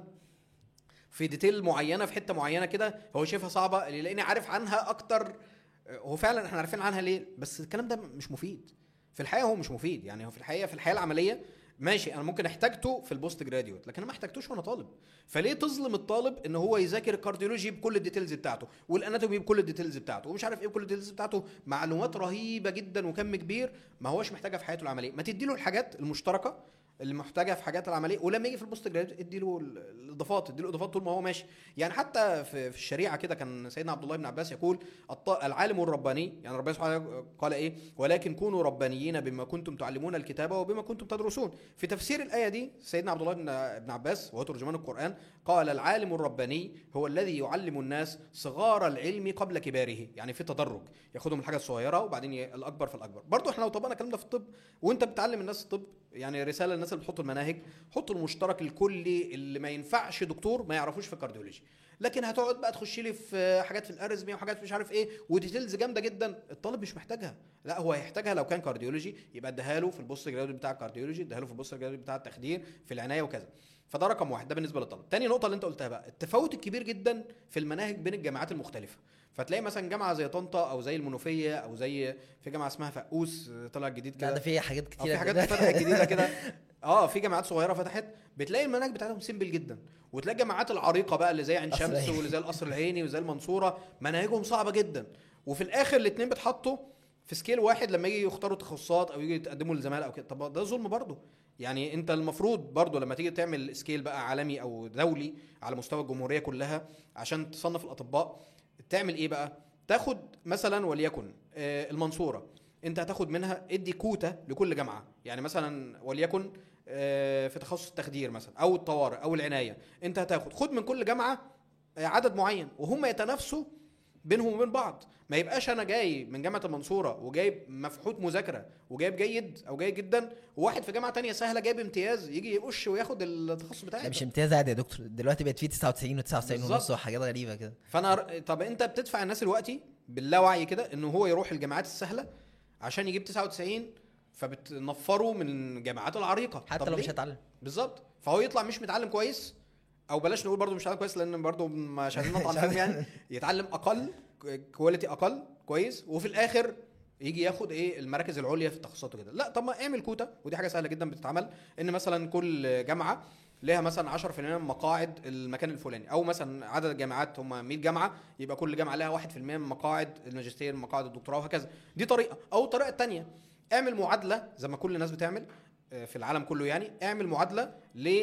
في ديتيل معينه في حته معينه كده هو شايفها صعبه اللي يلاقيني عارف عنها اكتر هو فعلا احنا عارفين عنها ليه بس الكلام ده مش مفيد في الحقيقه هو مش مفيد يعني هو في الحقيقه في الحياه العمليه ماشي انا ممكن احتاجته في البوست جراديوت لكن انا ما احتاجتوش وانا طالب فليه تظلم الطالب ان هو يذاكر الكارديولوجي بكل الديتيلز بتاعته والاناتومي بكل الديتيلز بتاعته ومش عارف ايه بكل الديتيلز بتاعته معلومات رهيبه جدا وكم كبير ما هوش محتاجها في حياته العمليه ما تديله الحاجات المشتركه اللي محتاجها في حاجات العمليه ولما يجي في البوست جراديوت ادي له الاضافات ادي له اضافات طول ما هو ماشي يعني حتى في, في الشريعه كده كان سيدنا عبد الله بن عباس يقول الط- العالم الرباني يعني ربنا سبحانه وتعالى قال ايه ولكن كونوا ربانيين بما كنتم تعلمون الكتاب وبما كنتم تدرسون في تفسير الايه دي سيدنا عبد الله بن بن عباس وهو ترجمان القران قال العالم الرباني هو الذي يعلم الناس صغار العلم قبل كباره يعني في تدرج ياخدهم الحاجه الصغيره وبعدين ي- الاكبر في الاكبر برضو احنا لو طبقنا الكلام ده في الطب وانت بتعلم الناس الطب يعني رساله للناس اللي بتحطوا المناهج حطوا المشترك الكلي اللي ما ينفعش دكتور ما يعرفوش في الكارديولوجي لكن هتقعد بقى تخش لي في حاجات في الارزمي وحاجات في مش عارف ايه وديتيلز جامده جدا الطالب مش محتاجها لا هو هيحتاجها لو كان كارديولوجي يبقى اديها له في البوست جراديوت بتاع الكارديولوجي اديها له في البوست جراديوت بتاع التخدير في العنايه وكذا فده رقم واحد ده بالنسبه للطلب تاني نقطه اللي انت قلتها بقى التفاوت الكبير جدا في المناهج بين الجامعات المختلفه فتلاقي مثلا جامعه زي طنطا او زي المنوفيه او زي في جامعه اسمها فقوس طلع جديد لا كده ده في حاجات أو كتير في حاجات فتحت جديده كده اه في جامعات صغيره فتحت بتلاقي المناهج بتاعتهم سيمبل جدا وتلاقي الجامعات العريقه بقى اللي زي عين قصر شمس العيني. واللي زي القصر العيني وزي المنصوره مناهجهم صعبه جدا وفي الاخر الاثنين بيتحطوا في سكيل واحد لما يجي يختاروا تخصصات او يجي يتقدموا لزماله او كده طب ده ظلم برضه يعني انت المفروض برضه لما تيجي تعمل سكيل بقى عالمي او دولي على مستوى الجمهوريه كلها عشان تصنف الاطباء تعمل ايه بقى تاخد مثلا وليكن آه، المنصوره انت هتاخد منها ادي كوتا لكل جامعه يعني مثلا وليكن آه، في تخصص التخدير مثلا او الطوارئ او العنايه انت هتاخد خد من كل جامعه آه، عدد معين وهم يتنافسوا بينهم وبين بعض ما يبقاش انا جاي من جامعه المنصوره وجايب مفحوط مذاكره وجايب جيد او جيد جدا وواحد في جامعه تانية سهله جايب امتياز يجي يقش وياخد التخصص بتاعي ده مش امتياز عادي يا دكتور دلوقتي بقت فيه 99 و99 ونص بالظبط. وحاجات غريبه كده فانا طب انت بتدفع الناس دلوقتي باللاوعي كده انه هو يروح الجامعات السهله عشان يجيب 99 فبتنفره من الجامعات العريقه حتى طب لو ليه؟ مش هتعلم بالظبط فهو يطلع مش متعلم كويس او بلاش نقول برضه مش متعلم كويس لان برضه مش عايزين نطعن فيهم يعني يتعلم اقل كواليتي اقل كويس وفي الاخر يجي ياخد ايه المراكز العليا في التخصصات وكده لا طب ما اعمل كوتا ودي حاجه سهله جدا بتتعمل ان مثلا كل جامعه ليها مثلا 10% من مقاعد المكان الفلاني او مثلا عدد الجامعات هم 100 جامعه يبقى كل جامعه لها 1% من مقاعد الماجستير مقاعد الدكتوراه وهكذا دي طريقه او الطريقه الثانيه اعمل معادله زي ما كل الناس بتعمل آه، في العالم كله يعني اعمل معادله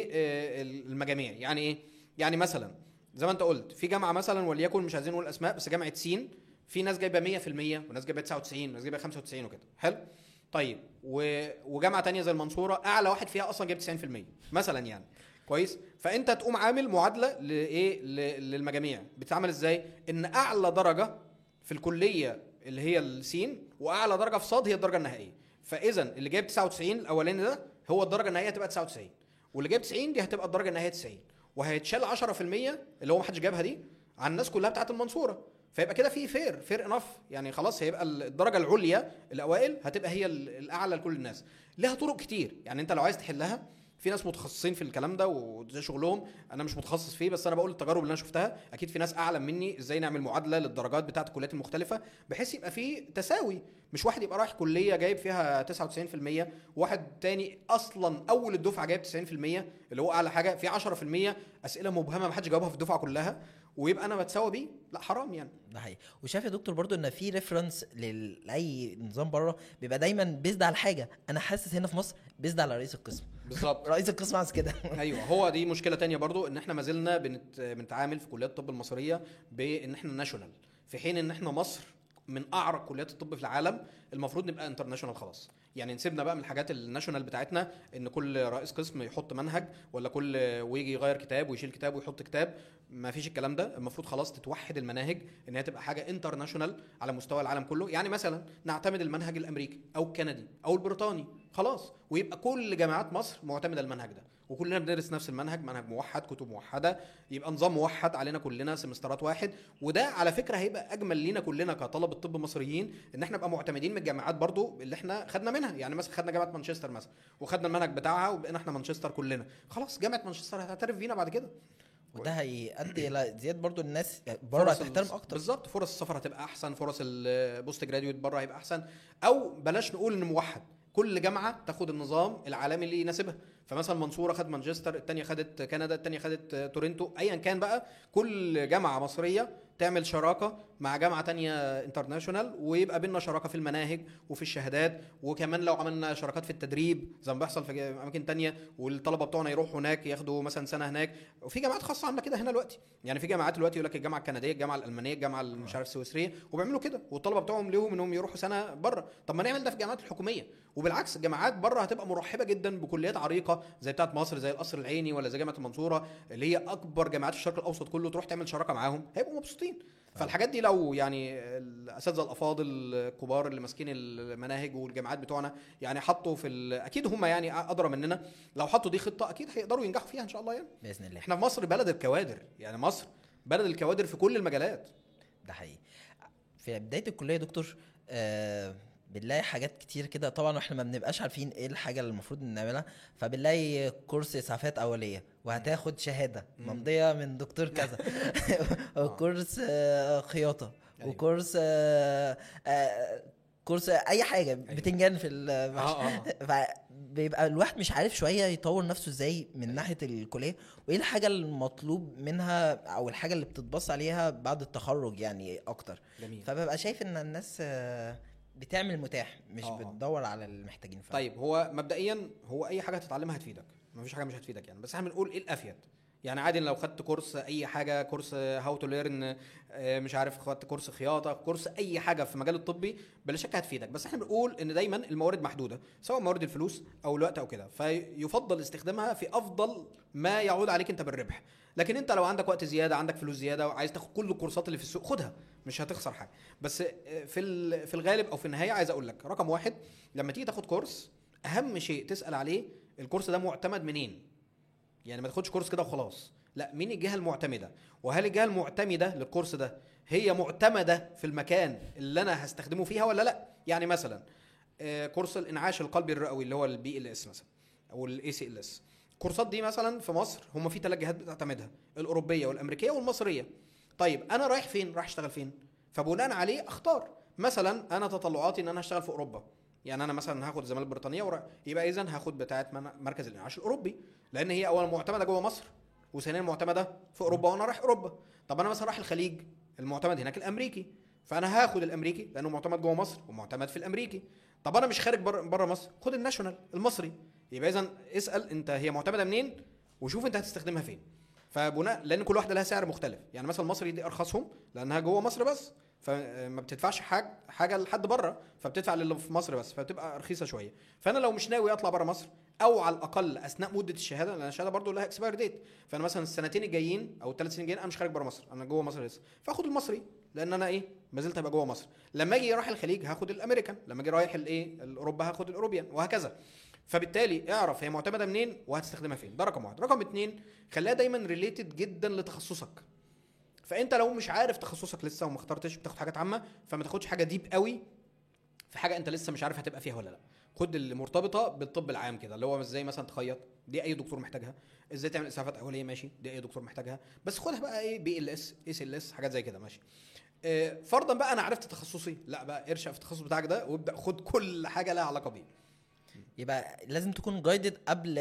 للمجاميع يعني ايه يعني مثلا زي ما انت قلت في جامعه مثلا وليكن مش عايزين نقول اسماء بس جامعه سين في ناس جايبه 100% وناس جايبه 99 وناس جايبه 95 وكده حلو طيب و... وجامعه تانية زي المنصوره اعلى واحد فيها اصلا جايب 90% مثلا يعني كويس فانت تقوم عامل معادله لايه ل- للمجاميع بتتعمل ازاي ان اعلى درجه في الكليه اللي هي السين واعلى درجه في صاد هي الدرجه النهائيه فاذا اللي جايب 99 الاولاني ده هو الدرجه النهائيه هتبقى 99 واللي جايب 90 دي هتبقى الدرجه النهائيه 90 وهيتشال 10% اللي هو محدش جابها دي عن الناس كلها بتاعت المنصوره فيبقى كده في فير فير انف يعني خلاص هيبقى الدرجه العليا الاوائل هتبقى هي ال- الاعلى لكل الناس لها طرق كتير يعني انت لو عايز تحلها في ناس متخصصين في الكلام ده وده شغلهم انا مش متخصص فيه بس انا بقول التجارب اللي انا شفتها اكيد في ناس اعلم مني ازاي نعمل معادله للدرجات بتاعه الكليات المختلفه بحيث يبقى في تساوي مش واحد يبقى رايح كليه جايب فيها 99% وواحد تاني اصلا اول الدفعه جايب 90% اللي هو اعلى حاجه في 10% اسئله مبهمه ما حدش جاوبها في الدفعه كلها ويبقى انا بتساوى بيه لا حرام يعني ده حقيقي وشايف يا دكتور برضو ان في ريفرنس لاي نظام بره بيبقى دايما بيزد على حاجه انا حاسس هنا في مصر بيزد على رئيس القسم بالظبط رئيس القسم عايز كده ايوه هو دي مشكله تانية برضو ان احنا ما زلنا بنت... بنتعامل في كليات الطب المصريه بان احنا ناشونال في حين ان احنا مصر من اعرق كليات الطب في العالم المفروض نبقى انترناشونال خلاص يعني نسيبنا بقى من الحاجات الناشونال بتاعتنا ان كل رئيس قسم يحط منهج ولا كل ويجي يغير كتاب ويشيل كتاب ويحط كتاب ما فيش الكلام ده المفروض خلاص تتوحد المناهج ان هي تبقى حاجه انترناشونال على مستوى العالم كله يعني مثلا نعتمد المنهج الامريكي او الكندي او البريطاني خلاص ويبقى كل جامعات مصر معتمده المنهج ده وكلنا بندرس نفس المنهج منهج موحد كتب موحده يبقى نظام موحد علينا كلنا سمسترات واحد وده على فكره هيبقى اجمل لينا كلنا كطلبه طب مصريين ان احنا نبقى معتمدين من الجامعات برضو اللي احنا خدنا منها يعني مثلا خدنا جامعه مانشستر مثلا وخدنا المنهج بتاعها وبقينا احنا مانشستر كلنا خلاص جامعه مانشستر هتعترف بينا بعد كده وده هيؤدي الى زياده برضو الناس بره فرص هتحترم ال- اكتر بالظبط فرص السفر هتبقى احسن فرص البوست جراديويت بره هيبقى احسن او بلاش نقول ان موحد كل جامعه تاخد النظام العالمي اللي يناسبها فمثلا منصوره خد مانشستر الثانيه خدت كندا الثانيه خدت تورنتو ايا كان بقى كل جامعه مصريه تعمل شراكه مع جامعه تانية انترناشونال ويبقى بينا شراكه في المناهج وفي الشهادات وكمان لو عملنا شراكات في التدريب زي ما بيحصل في اماكن تانية والطلبه بتوعنا يروحوا هناك ياخدوا مثلا سنه هناك وفي جامعات خاصه عامله كده هنا دلوقتي يعني في جامعات دلوقتي يقول لك الجامعه الكنديه الجامعه الالمانيه الجامعه مش عارف السويسريه وبيعملوا كده والطلبه بتوعهم ليهم انهم يروحوا سنه بره طب ما نعمل ده في الجامعات الحكوميه وبالعكس الجامعات بره هتبقى مرحبه جدا بكليات عريقه زي بتاعه مصر زي القصر العيني ولا زي جامعه المنصوره اللي هي اكبر جامعات الشرق الاوسط كله تروح تعمل شراكه معاهم هيبقوا مبسوطين فالحاجات دي لو يعني الاساتذه الافاضل الكبار اللي ماسكين المناهج والجامعات بتوعنا يعني حطوا في ال- اكيد هم يعني ادرى مننا لو حطوا دي خطه اكيد هيقدروا ينجحوا فيها ان شاء الله يعني باذن الله احنا في مصر بلد الكوادر يعني مصر بلد الكوادر في كل المجالات ده حقيقي في بدايه الكليه يا دكتور آه بنلاقي حاجات كتير كده طبعا احنا ما بنبقاش عارفين ايه الحاجه اللي المفروض نعملها فبنلاقي كورس اسعافات اوليه وهتاخد شهاده مم. ممضيه من دكتور كذا وكورس آه خياطه أيوة. وكورس آه آه كورس اي حاجه بتنجان في المحشي اه اه فبيبقى الواحد مش عارف شويه يطور نفسه ازاي من ناحيه الكليه وايه الحاجه المطلوب منها او الحاجه اللي بتتبص عليها بعد التخرج يعني اكتر جميل فببقى شايف ان الناس آه، بتعمل متاح مش آه. بتدور على المحتاجين فعلا طيب هو مبدئيا هو اي حاجه هتتعلمها هتفيدك مفيش حاجه مش هتفيدك يعني بس احنا بنقول ايه الافيد يعني عادي لو خدت كورس اي حاجه كورس هاو تو ليرن مش عارف خدت كورس خياطه كورس اي حاجه في المجال الطبي بلا شك هتفيدك بس احنا بنقول ان دايما الموارد محدوده سواء موارد الفلوس او الوقت او كده فيفضل استخدامها في افضل ما يعود عليك انت بالربح لكن انت لو عندك وقت زياده عندك فلوس زياده وعايز تاخد كل الكورسات اللي في السوق خدها مش هتخسر حاجه بس في ال- في الغالب او في النهايه عايز اقول لك رقم واحد لما تيجي تاخد كورس اهم شيء تسال عليه الكورس ده معتمد منين يعني ما تاخدش كورس كده وخلاص لا مين الجهه المعتمده وهل الجهه المعتمده للكورس ده هي معتمده في المكان اللي انا هستخدمه فيها ولا لا يعني مثلا آه، كورس الانعاش القلبي الرئوي اللي هو البي ال اس مثلا او الاي سي ال اس الكورسات دي مثلا في مصر هم في ثلاث جهات بتعتمدها الاوروبيه والامريكيه والمصريه طيب انا رايح فين رايح اشتغل فين فبناء عليه اختار مثلا انا تطلعاتي ان انا اشتغل في اوروبا يعني انا مثلا هاخد الزماله البريطانيه ورا... يبقى اذا هاخد بتاعه من- مركز الانعاش الاوروبي لان هي اولا معتمده جوه مصر وثانيا معتمده في اوروبا وانا رايح اوروبا طب انا مثلا رايح الخليج المعتمد هناك الامريكي فانا هاخد الامريكي لانه معتمد جوه مصر ومعتمد في الامريكي طب انا مش خارج بره بره مصر خد الناشونال المصري يبقى اذا اسال انت هي معتمده منين وشوف انت هتستخدمها فين فبناء لان كل واحده لها سعر مختلف يعني مثلا المصري دي ارخصهم لانها جوه مصر بس فما بتدفعش حاجه حاجه لحد بره فبتدفع للي في مصر بس فبتبقى رخيصه شويه فانا لو مش ناوي اطلع بره مصر او على الاقل اثناء مده الشهاده لان الشهاده برضو لها اكسباير ديت فانا مثلا السنتين الجايين او الثلاث سنين الجايين انا مش خارج بره مصر انا جوه مصر لسه فاخد المصري لان انا ايه ما زلت هبقى جوه مصر لما اجي رايح الخليج هاخد الامريكان لما اجي رايح الايه الاوروبا هاخد الاوروبيان وهكذا فبالتالي اعرف هي معتمده منين وهتستخدمها فين ده رقم واحد رقم اتنين خليها دايما ريليتد جدا لتخصصك فانت لو مش عارف تخصصك لسه وما اخترتش بتاخد حاجات عامه فما تاخدش حاجه ديب قوي في حاجه انت لسه مش عارف هتبقى فيها ولا لا خد اللي مرتبطه بالطب العام كده اللي هو ازاي مثلا تخيط دي اي دكتور محتاجها ازاي تعمل اسعافات اوليه ماشي دي اي دكتور محتاجها بس خدها بقى ايه بي ال اس اي سي ال اس حاجات زي كده ماشي آه، فرضا بقى انا عرفت تخصصي لا بقى ارشق في التخصص بتاعك ده وابدا خد كل حاجه لها علاقه بيه يبقى لازم تكون جايدد قبل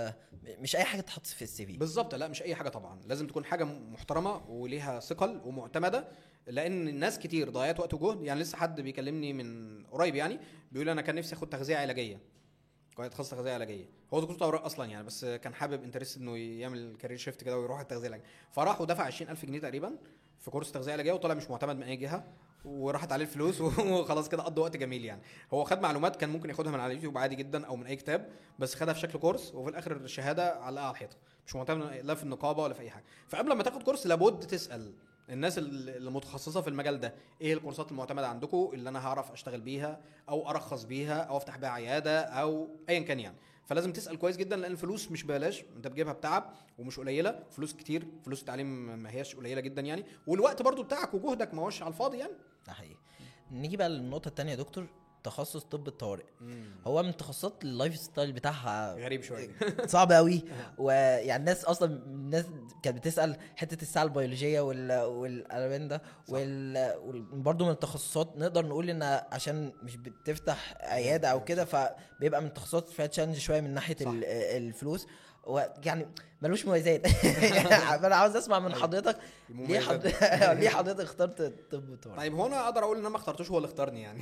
مش اي حاجه تحط في السي في بالظبط لا مش اي حاجه طبعا لازم تكون حاجه محترمه وليها ثقل ومعتمده لان الناس كتير ضيعت وقت وجهد يعني لسه حد بيكلمني من قريب يعني بيقول انا كان نفسي اخد تغذيه علاجيه كنت اتخصص تغذيه علاجيه هو دكتور تورق اصلا يعني بس كان حابب انترست انه يعمل كارير شيفت كده ويروح التغذيه العلاجيه فراح ودفع 20000 جنيه تقريبا في كورس تغذيه علاجيه وطلع مش معتمد من اي جهه وراحت عليه الفلوس وخلاص كده قضى وقت جميل يعني هو خد معلومات كان ممكن ياخدها من على اليوتيوب عادي جدا او من اي كتاب بس خدها في شكل كورس وفي الاخر الشهاده علقها على الحيطه مش معتمد لا في النقابه ولا في اي حاجه فقبل ما تاخد كورس لابد تسال الناس ال- اللي متخصصه في المجال ده ايه الكورسات المعتمده عندكم اللي انا هعرف اشتغل بيها او ارخص بيها او افتح بيها عياده او ايا كان يعني فلازم تسال كويس جدا لان الفلوس مش ببلاش انت بتجيبها بتعب ومش قليله فلوس كتير فلوس التعليم ما هياش قليله جدا يعني والوقت برضو بتاعك وجهدك ما هوش على الفاضي يعني ده حقيقي نيجي بقى للنقطه التانية يا دكتور تخصص طب الطوارئ هو من التخصصات اللايف ستايل بتاعها غريب شويه صعب قوي ويعني الناس اصلا الناس كانت بتسال حته الساعه البيولوجيه وال والالوان ده وال... وال... برضه من التخصصات نقدر نقول ان عشان مش بتفتح عياده او كده فبيبقى من التخصصات فيها تشالنج شويه من ناحيه صح. ال... الفلوس ويعني ملوش مميزات فانا عاوز اسمع من حضرتك ليه حض... ليه حضرتك اخترت طب الطوارئ طيب هو انا اقدر اقول ان انا ما اخترتوش هو اللي اختارني يعني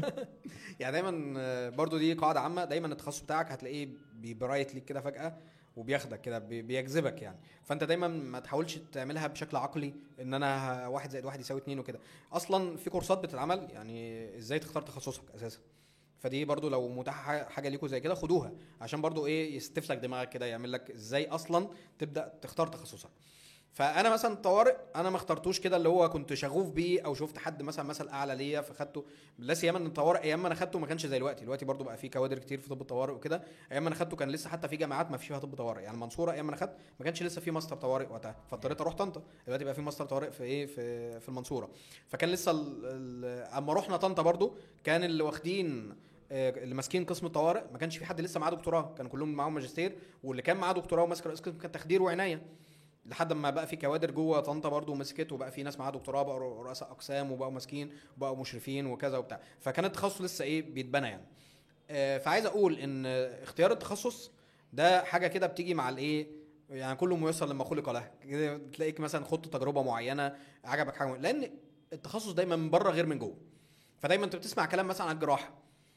يعني دايما آه، برضو دي قاعده عامه دايما التخصص بتاعك هتلاقيه بيبرايت ليك كده فجاه وبياخدك كده بي- بيجذبك يعني فانت دايما ما تحاولش تعملها بشكل عقلي ان انا ه- واحد زائد واحد يساوي اتنين وكده اصلا في كورسات بتتعمل يعني ازاي تختار تخصصك اساسا فدي برضو لو متاحه ح- حاجه ليكوا زي كده خدوها عشان برضو ايه يستف لك دماغك كده يعمل لك ازاي اصلا تبدا تختار تخصصك فانا مثلا طوارئ انا ما اخترتوش كده اللي هو كنت شغوف بيه او شفت حد مثلا مثل اعلى ليا فخدته لا سيما ان الطوارئ ايام ما انا خدته ما كانش زي دلوقتي دلوقتي برضو بقى في كوادر كتير في طب الطوارئ وكده ايام ما انا خدته كان لسه حتى في جامعات ما فيش فيها طب طوارئ يعني المنصوره ايام ما انا خدت ما كانش لسه في ماستر طوارئ وقتها فاضطريت اروح طنطا دلوقتي بقى في ماستر طوارئ في ايه في في المنصوره فكان لسه ال- ال- اما رحنا طنطا برضو كان اللي واخدين آه، اللي ماسكين قسم الطوارئ ما كانش في حد لسه معاه دكتوراه كانوا كلهم معاهم ماجستير واللي كان معاه دكتوراه وماسك رئيس قسم كان تخدير وعنايه لحد ما بقى في كوادر جوه طنطا برضو مسكت وبقى في ناس معاها دكتوراه بقوا رؤساء اقسام وبقوا ماسكين وبقوا مشرفين وكذا وبتاع فكان التخصص لسه ايه بيتبنى يعني آه، فعايز اقول ان اختيار التخصص ده حاجه كده بتيجي مع الايه يعني كله ميسر لما خلق له كده تلاقيك مثلا خدت تجربه معينه عجبك حاجه لان التخصص دايما من بره غير من جوه فدايما انت بتسمع كلام مثلا عن الجراحه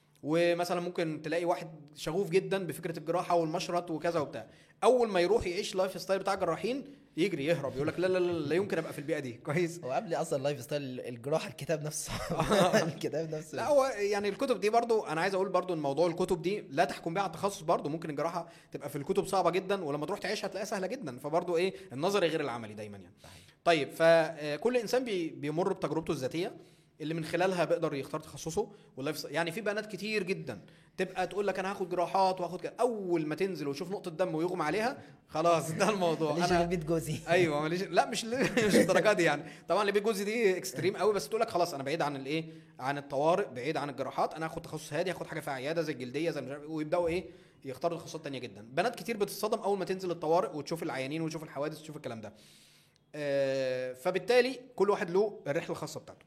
ومثلا ممكن تلاقي واحد شغوف جدا بفكره الجراحه والمشرط وكذا وبتاع اول ما يروح يعيش لايف ستايل بتاع الجراحين يجري يهرب يقول لك لا لا لا لا يمكن ابقى في البيئه دي كويس هو قبل اصلا اللايف ستايل الجراحه الكتاب نفسه الكتاب نفسه لا هو يعني الكتب دي برضو انا عايز اقول برضو ان موضوع الكتب دي لا تحكم بيها على التخصص برضو ممكن الجراحه تبقى في الكتب صعبه جدا ولما تروح تعيشها هتلاقيها سهله جدا فبرضو ايه النظري غير العملي دايما يعني طيب فكل انسان بي بيمر بتجربته الذاتيه اللي من خلالها بيقدر يختار تخصصه واللايف ستايل- يعني في بنات كتير جدا تبقى تقول لك انا هاخد جراحات وهاخد كده اول ما تنزل وتشوف نقطه دم ويغمى عليها خلاص ده الموضوع ليش انا بيت جوزي ايوه ماليش لا مش مش الدرجه دي يعني طبعا اللي بيت جوزي دي اكستريم قوي بس تقول لك خلاص انا بعيد عن الايه عن الطوارئ بعيد عن الجراحات انا هاخد تخصص هادي هاخد حاجه في عياده زي الجلديه زي مش عارف إيه، ويبداوا ايه يختاروا تخصصات تانية جدا بنات كتير بتتصدم اول ما تنزل الطوارئ وتشوف العيانين وتشوف الحوادث وتشوف الكلام ده آه، فبالتالي كل واحد له الرحله الخاصه بتاعته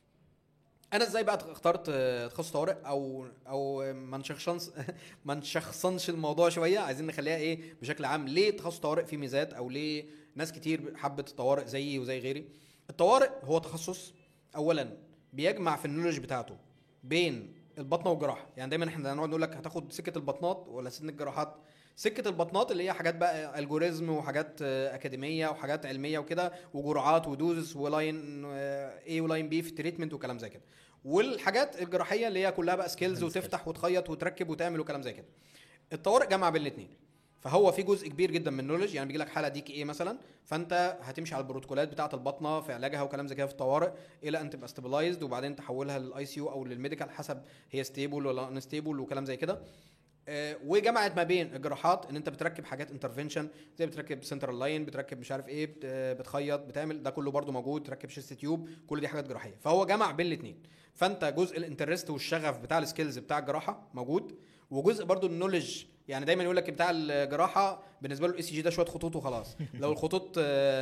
انا ازاي بقى اخترت آه، تخصص طوارئ او او ما نشخصنش ما نشخصنش الموضوع شويه عايزين نخليها ايه بشكل عام ليه تخصص طوارئ فيه ميزات او ليه ناس كتير حبت الطوارئ زيي وزي غيري الطوارئ هو تخصص اولا بيجمع في النولج بتاعته بين البطنه والجراحه يعني دايما احنا نقعد نقول لك هتاخد سكه البطنات ولا سن الجراحات سكه البطنات اللي هي حاجات بقى الجوريزم وحاجات آه، اكاديميه وحاجات علميه وكده وجرعات ودوزس ولاين اي ولاين بي في التريتمنت وكلام زي كده والحاجات الجراحيه اللي هي كلها بقى سكيلز وتفتح وتخيط وتركب وتعمل وكلام زي كده الطوارئ جمع بين الاثنين فهو في جزء كبير جدا من النولج يعني بيجي لك حاله ديك ايه مثلا فانت هتمشي على البروتوكولات بتاعه البطنه في علاجها وكلام زي كده في الطوارئ الى ان تبقى ستابلايزد وبعدين تحولها للاي سي يو او للميديكال حسب هي ستيبل ولا انستيبل وكلام زي كده آه، وجمعت ما بين الجراحات ان انت بتركب حاجات انترفنشن زي بتركب سنترال لاين بتركب مش عارف ايه بت- آه، بتخيط بتعمل ده كله برده موجود تركب شيست تيوب كل دي حاجات جراحيه فهو جمع بين الاثنين فانت جزء الانترست والشغف بتاع السكيلز بتاع الجراحه موجود وجزء برضو النولج يعني دايما يقول لك بتاع الجراحه بالنسبه له الاي سي جي ده شويه خطوط وخلاص لو الخطوط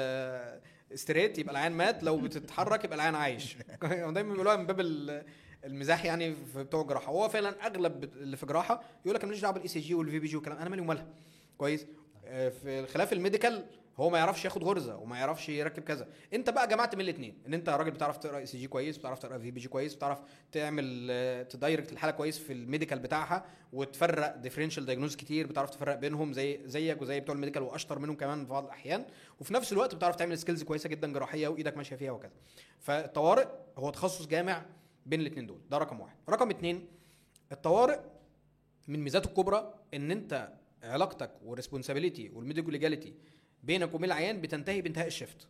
آه، ستريت يبقى العيان مات لو بتتحرك يبقى العيان عايش دايما بيقولوها من باب ال- المزاح يعني في بتوع الجراحه هو فعلا اغلب اللي في جراحه يقول لك انا ماليش دعوه بالاي سي جي والفي بي جي والكلام انا مالي ومالها كويس آه، في خلاف الميديكال هو ما يعرفش ياخد غرزه وما يعرفش يركب كذا انت بقى جمعت من الاثنين ان انت راجل بتعرف تقرا اي سي جي كويس بتعرف تقرا في بي جي كويس بتعرف تعمل آه، تدايركت الحاله كويس في الميديكال بتاعها وتفرق ديفرنشال دايجنوز كتير بتعرف تفرق بينهم زي زيك وزي بتوع الميديكال واشطر منهم كمان في بعض الاحيان وفي نفس الوقت بتعرف تعمل سكيلز كويسه جدا جراحيه وايدك ماشيه فيها وكذا فالطوارئ هو تخصص جامع بين الاثنين دول ده رقم واحد رقم اتنين الطوارئ من ميزاته الكبرى ان انت علاقتك والريسبونسابيلتي والميديكال ليجاليتي بينك وبين العيان بتنتهي بانتهاء الشيفت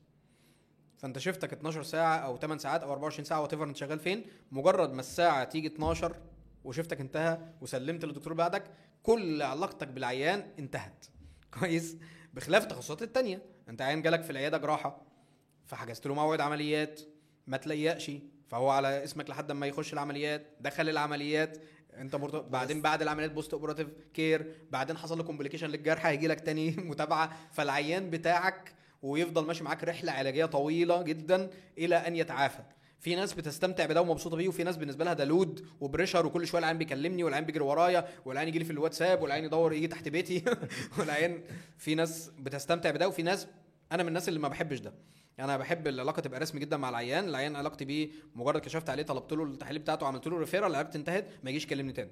فانت شيفتك 12 ساعه او 8 ساعات او 24 ساعه وات انت شغال فين مجرد ما الساعه تيجي 12 وشيفتك انتهى وسلمت للدكتور بعدك كل علاقتك بالعيان انتهت كويس بخلاف التخصصات التانية انت عيان جالك في العياده جراحه فحجزت له موعد عمليات ما تليقش فهو على اسمك لحد ما يخش العمليات دخل العمليات انت مرتبط بعدين بعد العمليات بوست اوبراتيف كير بعدين حصل له كومبليكيشن للجرح هيجي لك تاني متابعه فالعيان بتاعك ويفضل ماشي معاك رحله علاجيه طويله جدا الى ان يتعافى في ناس بتستمتع بده ومبسوطه بيه وفي ناس بالنسبه لها ده لود وبريشر وكل شويه العيان بيكلمني والعيان بيجري ورايا والعيان يجي لي في الواتساب والعيان يدور يجي تحت بيتي والعيان في ناس بتستمتع بده وفي ناس انا من الناس اللي ما بحبش ده يعني انا بحب العلاقه تبقى رسمي جدا مع العيان العيان علاقتي بيه مجرد كشفت عليه طلبت له التحاليل بتاعته عملت له ريفيرال علاقتي انتهت ما يجيش يكلمني تاني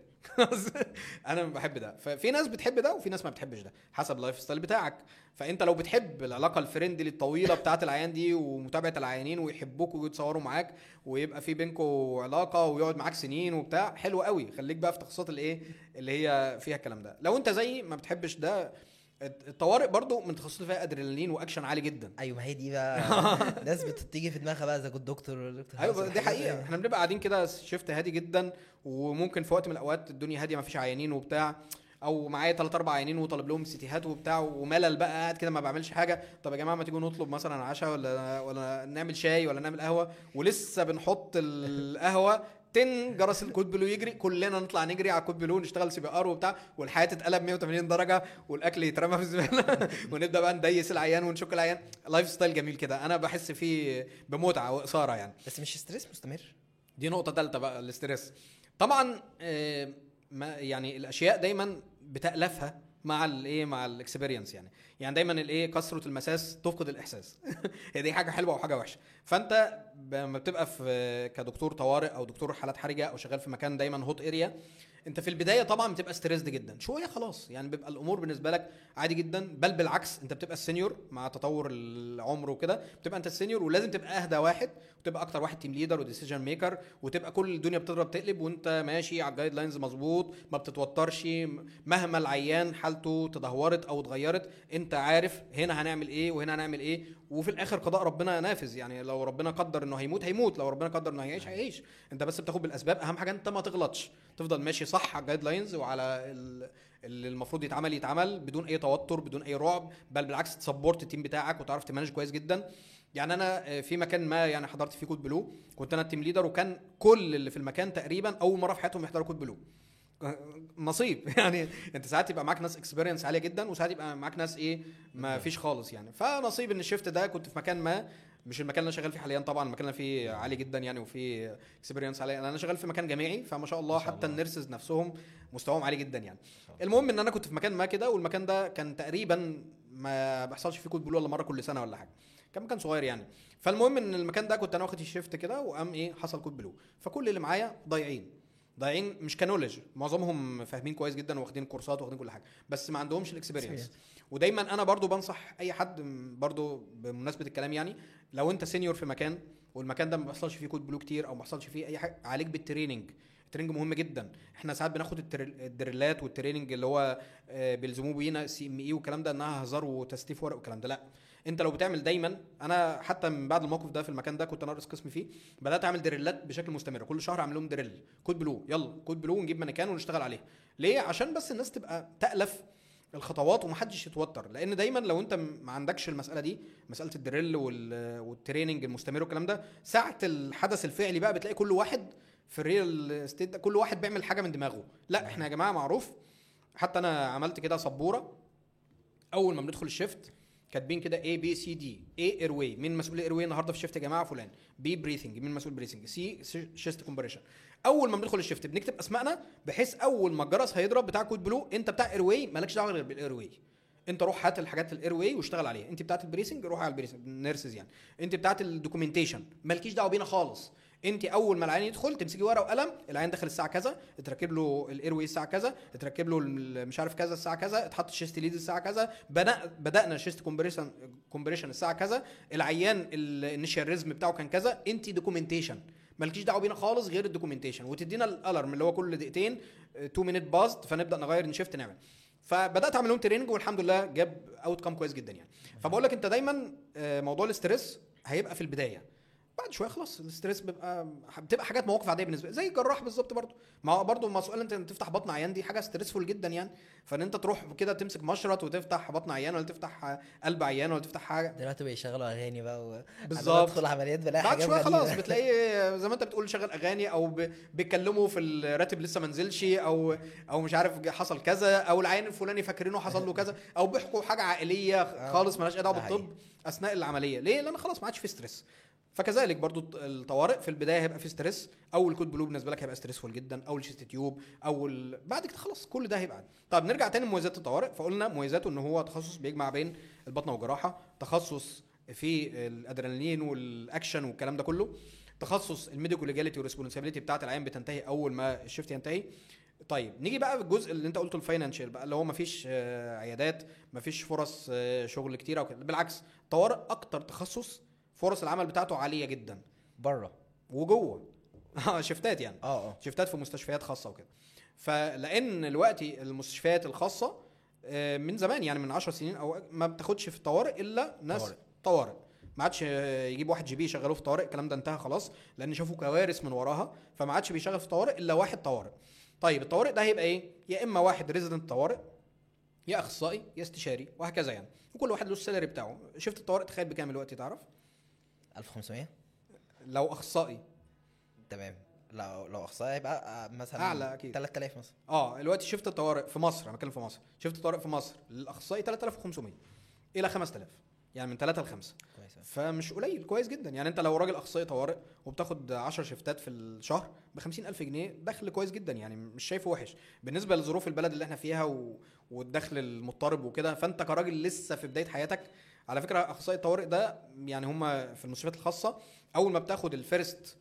انا بحب ده ففي ناس بتحب ده وفي ناس ما بتحبش ده حسب اللايف ستايل بتاعك فانت لو بتحب العلاقه الفريندلي الطويله بتاعه العيان دي ومتابعه العيانين ويحبوك ويتصوروا معاك ويبقى في بينكم علاقه ويقعد معاك سنين وبتاع حلو قوي خليك بقى في تخصصات الايه اللي هي فيها الكلام ده لو انت زيي ما بتحبش ده الطوارئ برضو من تخصصات فيها ادرينالين واكشن عالي جدا ايوه ما هي دي بقى ناس بتيجي في دماغها بقى اذا كنت دكتور ولا دكتور ايوه حسن، دي حاجات حقيقه زي- احنا بنبقى قاعدين كده شيفت هادي جدا وممكن في وقت من الاوقات الدنيا هاديه ما فيش عيانين وبتاع او معايا ثلاث اربع عيانين وطالب لهم سيتيهات وبتاع وملل بقى قاعد كده ما بعملش حاجه طب يا جماعه ما تيجوا نطلب مثلا عشاء ولا ولا نعمل شاي ولا نعمل قهوه ولسه بنحط القهوه تن جرس الكود بلو يجري كلنا نطلع نجري على الكود بلو نشتغل سي بي ار وبتاع والحياه تتقلب 180 درجه والاكل يترمى في الزباله ونبدا بقى نديس العيان ونشك العيان لايف ستايل جميل كده انا بحس فيه بمتعه واثاره يعني بس مش ستريس مستمر دي نقطة تالتة بقى الاسترس طبعا آه، ما يعني الاشياء دايما بتألفها مع الايه مع الاكسبيرينس يعني يعني دايما الايه كثرة المساس تفقد الاحساس هي دي حاجة حلوة وحاجة وحشة فانت لما بتبقى في كدكتور طوارئ او دكتور حالات حرجة او شغال في مكان دايما هوت اريا انت في البدايه طبعا بتبقى ستريسد جدا شويه خلاص يعني بيبقى الامور بالنسبه لك عادي جدا بل بالعكس انت بتبقى السينيور مع تطور العمر وكده بتبقى انت السينيور ولازم تبقى اهدى واحد وتبقى اكتر واحد تيم ليدر وديسيجن ميكر وتبقى كل الدنيا بتضرب تقلب وانت ماشي على الجايد لاينز مظبوط ما بتتوترش مهما العيان حالته تدهورت او اتغيرت انت عارف هنا هنعمل ايه وهنا هنعمل ايه وفي الاخر قضاء ربنا نافذ يعني لو ربنا قدر انه هيموت هيموت لو ربنا قدر انه هيعيش هيعيش انت بس بتاخد بالاسباب اهم حاجه انت ما تغلطش تفضل ماشي صح على الجايد لاينز وعلى ال- اللي المفروض يتعمل يتعمل بدون اي توتر بدون اي رعب بل بالعكس تسبورت التيم بتاعك وتعرف تمانج كويس جدا يعني انا آه، في مكان ما يعني حضرت فيه كود بلو كنت انا التيم ليدر وكان كل اللي في المكان تقريبا اول مره في حياتهم يحضروا كود بلو نصيب يعني انت ساعات يبقى معاك ناس اكسبيرينس عاليه جدا وساعات يبقى معاك ناس ايه ما فيش خالص يعني فنصيب ان الشيفت ده كنت في مكان ما مش المكان اللي انا شغال فيه حاليا طبعا المكان اللي أنا فيه عالي جدا يعني وفيه اكسبيرينس عالي انا شغال في مكان جامعي فما شاء الله ما شاء حتى الله. النيرسز نفسهم مستواهم عالي جدا يعني المهم ان انا كنت في مكان ما كده والمكان ده كان تقريبا ما بيحصلش فيه كود بلو الا مره كل سنه ولا حاجه كان مكان صغير يعني فالمهم ان المكان ده كنت انا واخد الشيفت كده وقام ايه حصل كود بلو فكل اللي معايا ضايعين ضايعين مش كنولج معظمهم فاهمين كويس جدا واخدين كورسات واخدين كل حاجه بس ما عندهمش الاكسبيرينس ودايما انا برضو بنصح اي حد م- برضو بمناسبه الكلام يعني لو انت سينيور في مكان والمكان ده ما بيحصلش فيه كود بلو كتير او ما بيحصلش فيه اي حاجه عليك بالتريننج التريننج مهم جدا احنا ساعات بناخد التريل- الدريلات والتريننج اللي هو آه، بيلزموه بينا سي ام اي والكلام ده انها هزار وتستيف ورق والكلام ده لا انت لو بتعمل دايما انا حتى من بعد الموقف ده في المكان ده كنت انا رئيس قسم فيه بدات اعمل دريلات بشكل مستمر كل شهر اعمل لهم دريل كود بلو يلا كود بلو ونجيب مانيكان ونشتغل عليه ليه عشان بس الناس تبقى تالف الخطوات ومحدش يتوتر لان دايما لو انت م- ما عندكش المساله دي مساله الدريل وال- والتريننج المستمر والكلام ده ساعه الحدث الفعلي بقى بتلاقي كل واحد في الريل ستيت ده كل واحد بيعمل حاجه من دماغه لا احنا يا جماعه معروف حتى انا عملت كده سبوره اول ما بندخل الشيفت كاتبين كده A B C D A اير واي مين مسؤول اير واي النهارده في الشيفت يا جماعه فلان B بريثنج مين مسؤول بريثنج C شيست كومبريشن اول ما بندخل الشيفت بنكتب اسمائنا بحيث اول ما الجرس هيضرب بتاع كود بلو انت بتاع اير واي مالكش دعوه غير بالاير واي انت روح هات الحاجات الاير واي واشتغل عليها انت بتاعت البريسنج روح على البريسنج نيرسز يعني انت بتاعت الدوكيومنتيشن مالكيش دعوه بينا خالص انت اول ما العيان يدخل تمسكي ورقه وقلم العيان داخل الساعه كذا اتركب له الاير واي الساعه كذا اتركب له ال- مش عارف كذا الساعه كذا اتحط الشيست ليد الساعه كذا بدا بدانا الشيست كومبريشن كومبريشن الساعه كذا العيان الانيشال ريزم بتاعه كان كذا انت دوكيومنتيشن مالكيش دعوه بينا خالص غير الدوكيومنتيشن وتدينا الالارم اللي هو كل دقيقتين 2 مينيت باست فنبدا نغير نشفت نعمل فبدات اعمل لهم تريننج والحمد لله جاب اوت كام كويس جدا يعني فبقول لك انت دايما آه، موضوع الاسترس هيبقى في البدايه بعد شويه خلاص الاسترس بيبقى بتبقى حاجات مواقف عاديه بالنسبه زي الجراح بالظبط برضه ما هو برضه مسؤول انت إنك تفتح بطن عيان دي حاجه ستريسفول جدا يعني فان انت تروح كده تمسك مشرط وتفتح بطن عيان ولا تفتح قلب عيان ولا تفتح حاجه دلوقتي بيشغلوا اغاني بقى و... بالظبط. أنا بدخل عمليات بلاقي بعد حاجات شويه غريبة. خلاص بتلاقي زي ما انت بتقول شغل اغاني او ب- بيتكلموا في الراتب لسه ما نزلش او او مش عارف حصل كذا او العيان الفلاني فاكرينه حصل له كذا او بيحكوا حاجه عائليه خالص ملهاش اي دعوه ده حقيقي. بالطب اثناء العمليه ليه لان خلاص ما عادش في ستريس فكذلك برضو الطوارئ في البدايه هيبقى في ستريس اول كود بلو بالنسبه لك هيبقى ستريسفول جدا اول شيست تيوب اول بعد كده خلاص كل ده هيبقى عادي. طب نرجع تاني لمميزات الطوارئ فقلنا مميزاته ان هو تخصص بيجمع بين البطنه والجراحه تخصص في الادرينالين والاكشن والكلام ده كله تخصص الميديكال ليجاليتي والريسبونسابيلتي بتاعت العيان بتنتهي اول ما الشيفت ينتهي طيب نيجي بقى بالجزء اللي انت قلته الفاينانشال بقى اللي هو مفيش آه، عيادات مفيش فرص آه، شغل كتيره وكده بالعكس طوارئ اكتر تخصص فرص العمل بتاعته عاليه جدا بره وجوه اه شفتات يعني اه اه شفتات في مستشفيات خاصه وكده فلان دلوقتي المستشفيات الخاصه آه، من زمان يعني من 10 سنين او ما بتاخدش في الطوارئ الا ناس طوارئ. طوارئ, طوارئ. ما عادش آه، يجيب واحد جي بي يشغلوه في طوارئ الكلام ده انتهى خلاص لان شافوا كوارث من وراها فما عادش بيشغل في طوارئ الا واحد طوارئ طيب الطوارئ ده هيبقى ايه يا اما واحد ريزيدنت طوارئ يا اخصائي يا استشاري وهكذا يعني وكل واحد له السالري بتاعه شفت الطوارئ تخيل بكام دلوقتي تعرف 1500 لو اخصائي تمام لو لو اخصائي يبقى آه، مثلا أعلى أكيد. 3000 مثلا اه دلوقتي شفت الطوارئ في مصر انا بتكلم في مصر شفت الطوارئ في مصر للاخصائي 3500 الى 5000 يعني من 3 ل 5 كويس أوي. فمش قليل كويس جدا يعني انت لو راجل اخصائي طوارئ وبتاخد 10 شيفتات في الشهر ب 50000 جنيه دخل كويس جدا يعني مش شايفه وحش بالنسبه لظروف البلد اللي احنا فيها و... والدخل المضطرب وكده فانت كراجل لسه في بدايه حياتك على فكره اخصائي الطوارئ ده يعني هم في المستشفيات الخاصه اول ما بتاخد الفيرست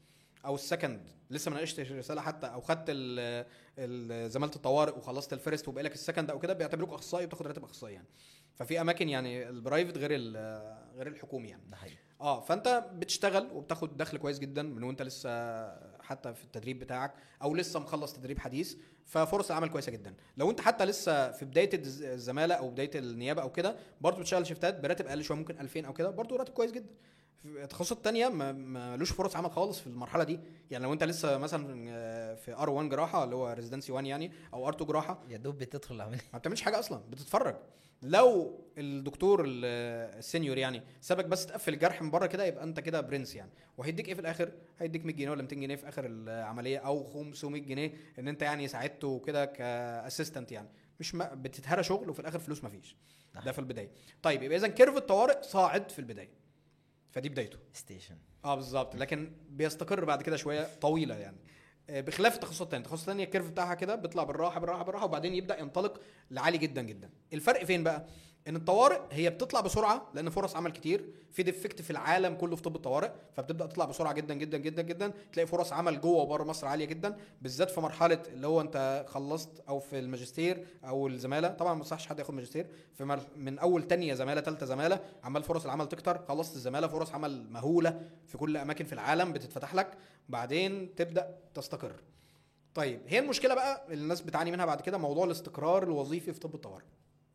او السكند لسه ما ناقشتش الرساله حتى او خدت ال- ال- زماله الطوارئ وخلصت الفيرست وبقى لك السكند او كده بيعتبروك اخصائي وبتاخد راتب اخصائي يعني ففي اماكن يعني البرايفت غير ال- غير الحكومي يعني ده حقيقي اه فانت بتشتغل وبتاخد دخل كويس جدا من وانت لسه حتى في التدريب بتاعك او لسه مخلص تدريب حديث ففرص العمل كويسه جدا لو انت حتى لسه في بدايه الز- الزماله او بدايه النيابه او كده برضه بتشتغل شيفتات براتب اقل شويه ممكن 2000 او كده برضه راتب كويس جدا في التخصصات التانية ما ملوش فرص عمل خالص في المرحله دي يعني لو انت لسه مثلا آه، في ار 1 جراحه اللي هو ريزيدنسي 1 يعني او ار 2 جراحه يا دوب بتدخل العمليه ما بتعملش حاجه اصلا بتتفرج لو الدكتور ال- السينيور يعني سابك بس تقفل الجرح من بره كده يبقى انت كده برنس يعني وهيديك ايه في الاخر هيديك 100 جنيه ولا 200 جنيه في اخر العمليه او 500 جنيه ان انت يعني ساعدته كده كاسيستنت يعني مش ما بتتهرى شغل وفي الاخر فلوس ما فيش ده في البدايه طيب يبقى اذا كيرف الطوارئ صاعد في البدايه فدي بدايته ستيشن اه بالظبط لكن بيستقر بعد كده شويه طويله يعني آه، بخلاف التخصصات الثانيه التخصصات الثانيه الكيرف بتاعها كده بيطلع بالراحه بالراحه بالراحه وبعدين يبدا ينطلق لعالي جدا جدا الفرق فين بقى ان الطوارئ هي بتطلع بسرعه لان فرص عمل كتير في ديفكت في العالم كله في طب الطوارئ فبتبدا تطلع بسرعه جدا جدا جدا جدا تلاقي فرص عمل جوه وبره مصر عاليه جدا بالذات في مرحله اللي هو انت خلصت او في الماجستير او الزماله طبعا ما يصحش حد ياخد ماجستير في مر... من اول تانية زماله ثالثه زماله عمال فرص العمل تكتر خلصت الزماله فرص عمل مهوله في كل اماكن في العالم بتتفتح لك بعدين تبدا تستقر طيب هي المشكله بقى اللي الناس بتعاني منها بعد كده موضوع الاستقرار الوظيفي في طب الطوارئ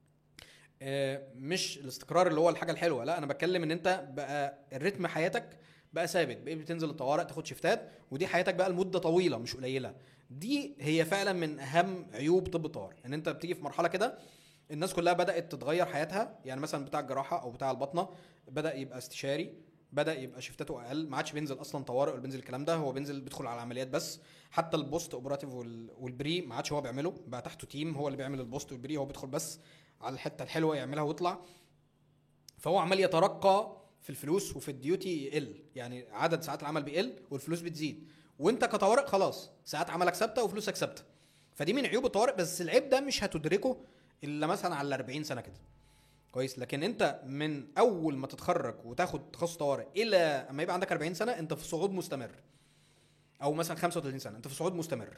آه، مش الاستقرار اللي هو الحاجه الحلوه لا انا بتكلم ان انت بقى الريتم حياتك بقى ثابت بقيت بتنزل الطوارئ تاخد شيفتات ودي حياتك بقى لمده طويله مش قليله دي هي فعلا من اهم عيوب طب الطوارئ ان انت بتيجي في مرحله كده الناس كلها بدات تتغير حياتها يعني مثلا بتاع الجراحه او بتاع البطنه بدا يبقى استشاري بدا يبقى شيفتاته اقل ما عادش بينزل اصلا طوارئ ولا بينزل الكلام ده هو بينزل بيدخل على العمليات بس حتى البوست اوبراتيف وال- والبري ما عادش هو بيعمله بقى تحته تيم هو اللي بيعمل البوست والبري هو بيدخل بس على الحته الحلوه يعملها ويطلع فهو عمال يترقى في الفلوس وفي الديوتي يقل يعني عدد ساعات العمل بيقل والفلوس بتزيد وانت كطوارئ خلاص ساعات عملك ثابته وفلوسك ثابته فدي من عيوب الطوارئ بس العيب ده مش هتدركه الا مثلا على 40 سنه كده كويس لكن انت من اول ما تتخرج وتاخد تخصص طوارئ الى اما يبقى عندك 40 سنه انت في صعود مستمر او مثلا 35 سنه انت في صعود مستمر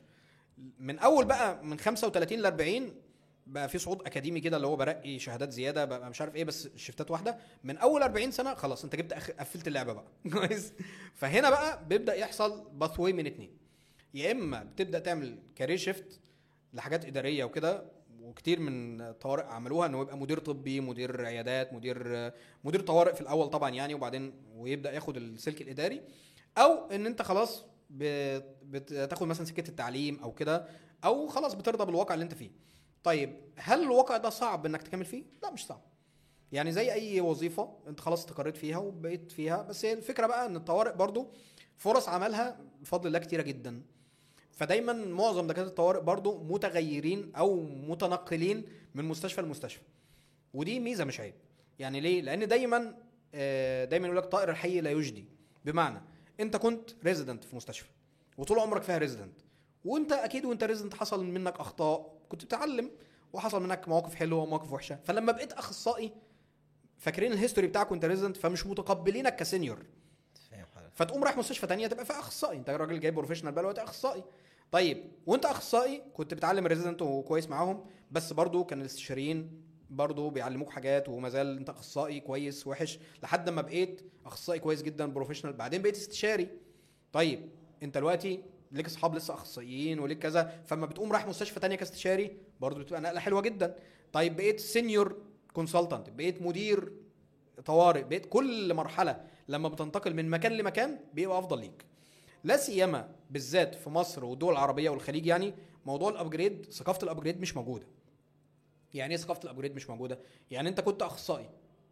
من اول بقى من 35 ل 40 بقى في صعود اكاديمي كده اللي هو برقي شهادات زياده بقى مش عارف ايه بس شفتات واحده من اول 40 سنه خلاص انت جبت أخ... قفلت اللعبه بقى كويس فهنا بقى بيبدا يحصل باثوي من اتنين يا اما بتبدا تعمل كارير شيفت لحاجات اداريه وكده وكتير من الطوارئ عملوها انه يبقى مدير طبي مدير عيادات مدير مدير طوارئ في الاول طبعا يعني وبعدين ويبدا ياخد السلك الاداري او ان انت خلاص بت- بتاخد مثلا سكه التعليم او كده او خلاص بترضى بالواقع اللي انت فيه طيب هل الواقع ده صعب انك تكمل فيه لا مش صعب يعني زي اي وظيفه انت خلاص استقريت فيها وبقيت فيها بس هي الفكره بقى ان الطوارئ برضو فرص عملها بفضل الله كتيره جدا فدايما معظم دكاتره الطوارئ برضو متغيرين او متنقلين من مستشفى لمستشفى ودي ميزه مش عيب يعني ليه لان دايما آه، دايما يقول لك طائر الحي لا يجدي بمعنى انت كنت ريزيدنت في مستشفى وطول عمرك فيها ريزيدنت وانت اكيد وانت ريزيدنت حصل منك اخطاء كنت بتتعلم وحصل منك مواقف حلوه ومواقف وحشه فلما بقيت اخصائي فاكرين الهيستوري بتاعك وانت ريزيدنت فمش متقبلينك كسينيور فاهم حضرتك فتقوم رايح مستشفى تانية تبقى فيها اخصائي انت راجل جاي بروفيشنال بقى دلوقتي اخصائي طيب وانت اخصائي كنت بتعلم الريزيدنت وكويس معاهم بس برضو كان الاستشاريين برضو بيعلموك حاجات وما زال انت اخصائي كويس وحش لحد ما بقيت اخصائي كويس جدا بروفيشنال بعدين بقيت استشاري طيب انت دلوقتي ليك اصحاب لسه اخصائيين وليك كذا فما بتقوم رايح مستشفى تانية كاستشاري برضو بتبقى نقله حلوه جدا طيب بقيت سينيور كونسلتنت بقيت مدير طوارئ بقيت كل مرحله لما بتنتقل من مكان لمكان بيبقى افضل ليك لا سيما بالذات في مصر والدول العربيه والخليج يعني موضوع الابجريد ثقافه الابجريد مش موجوده يعني ايه ثقافه الابجريد مش موجوده يعني انت كنت اخصائي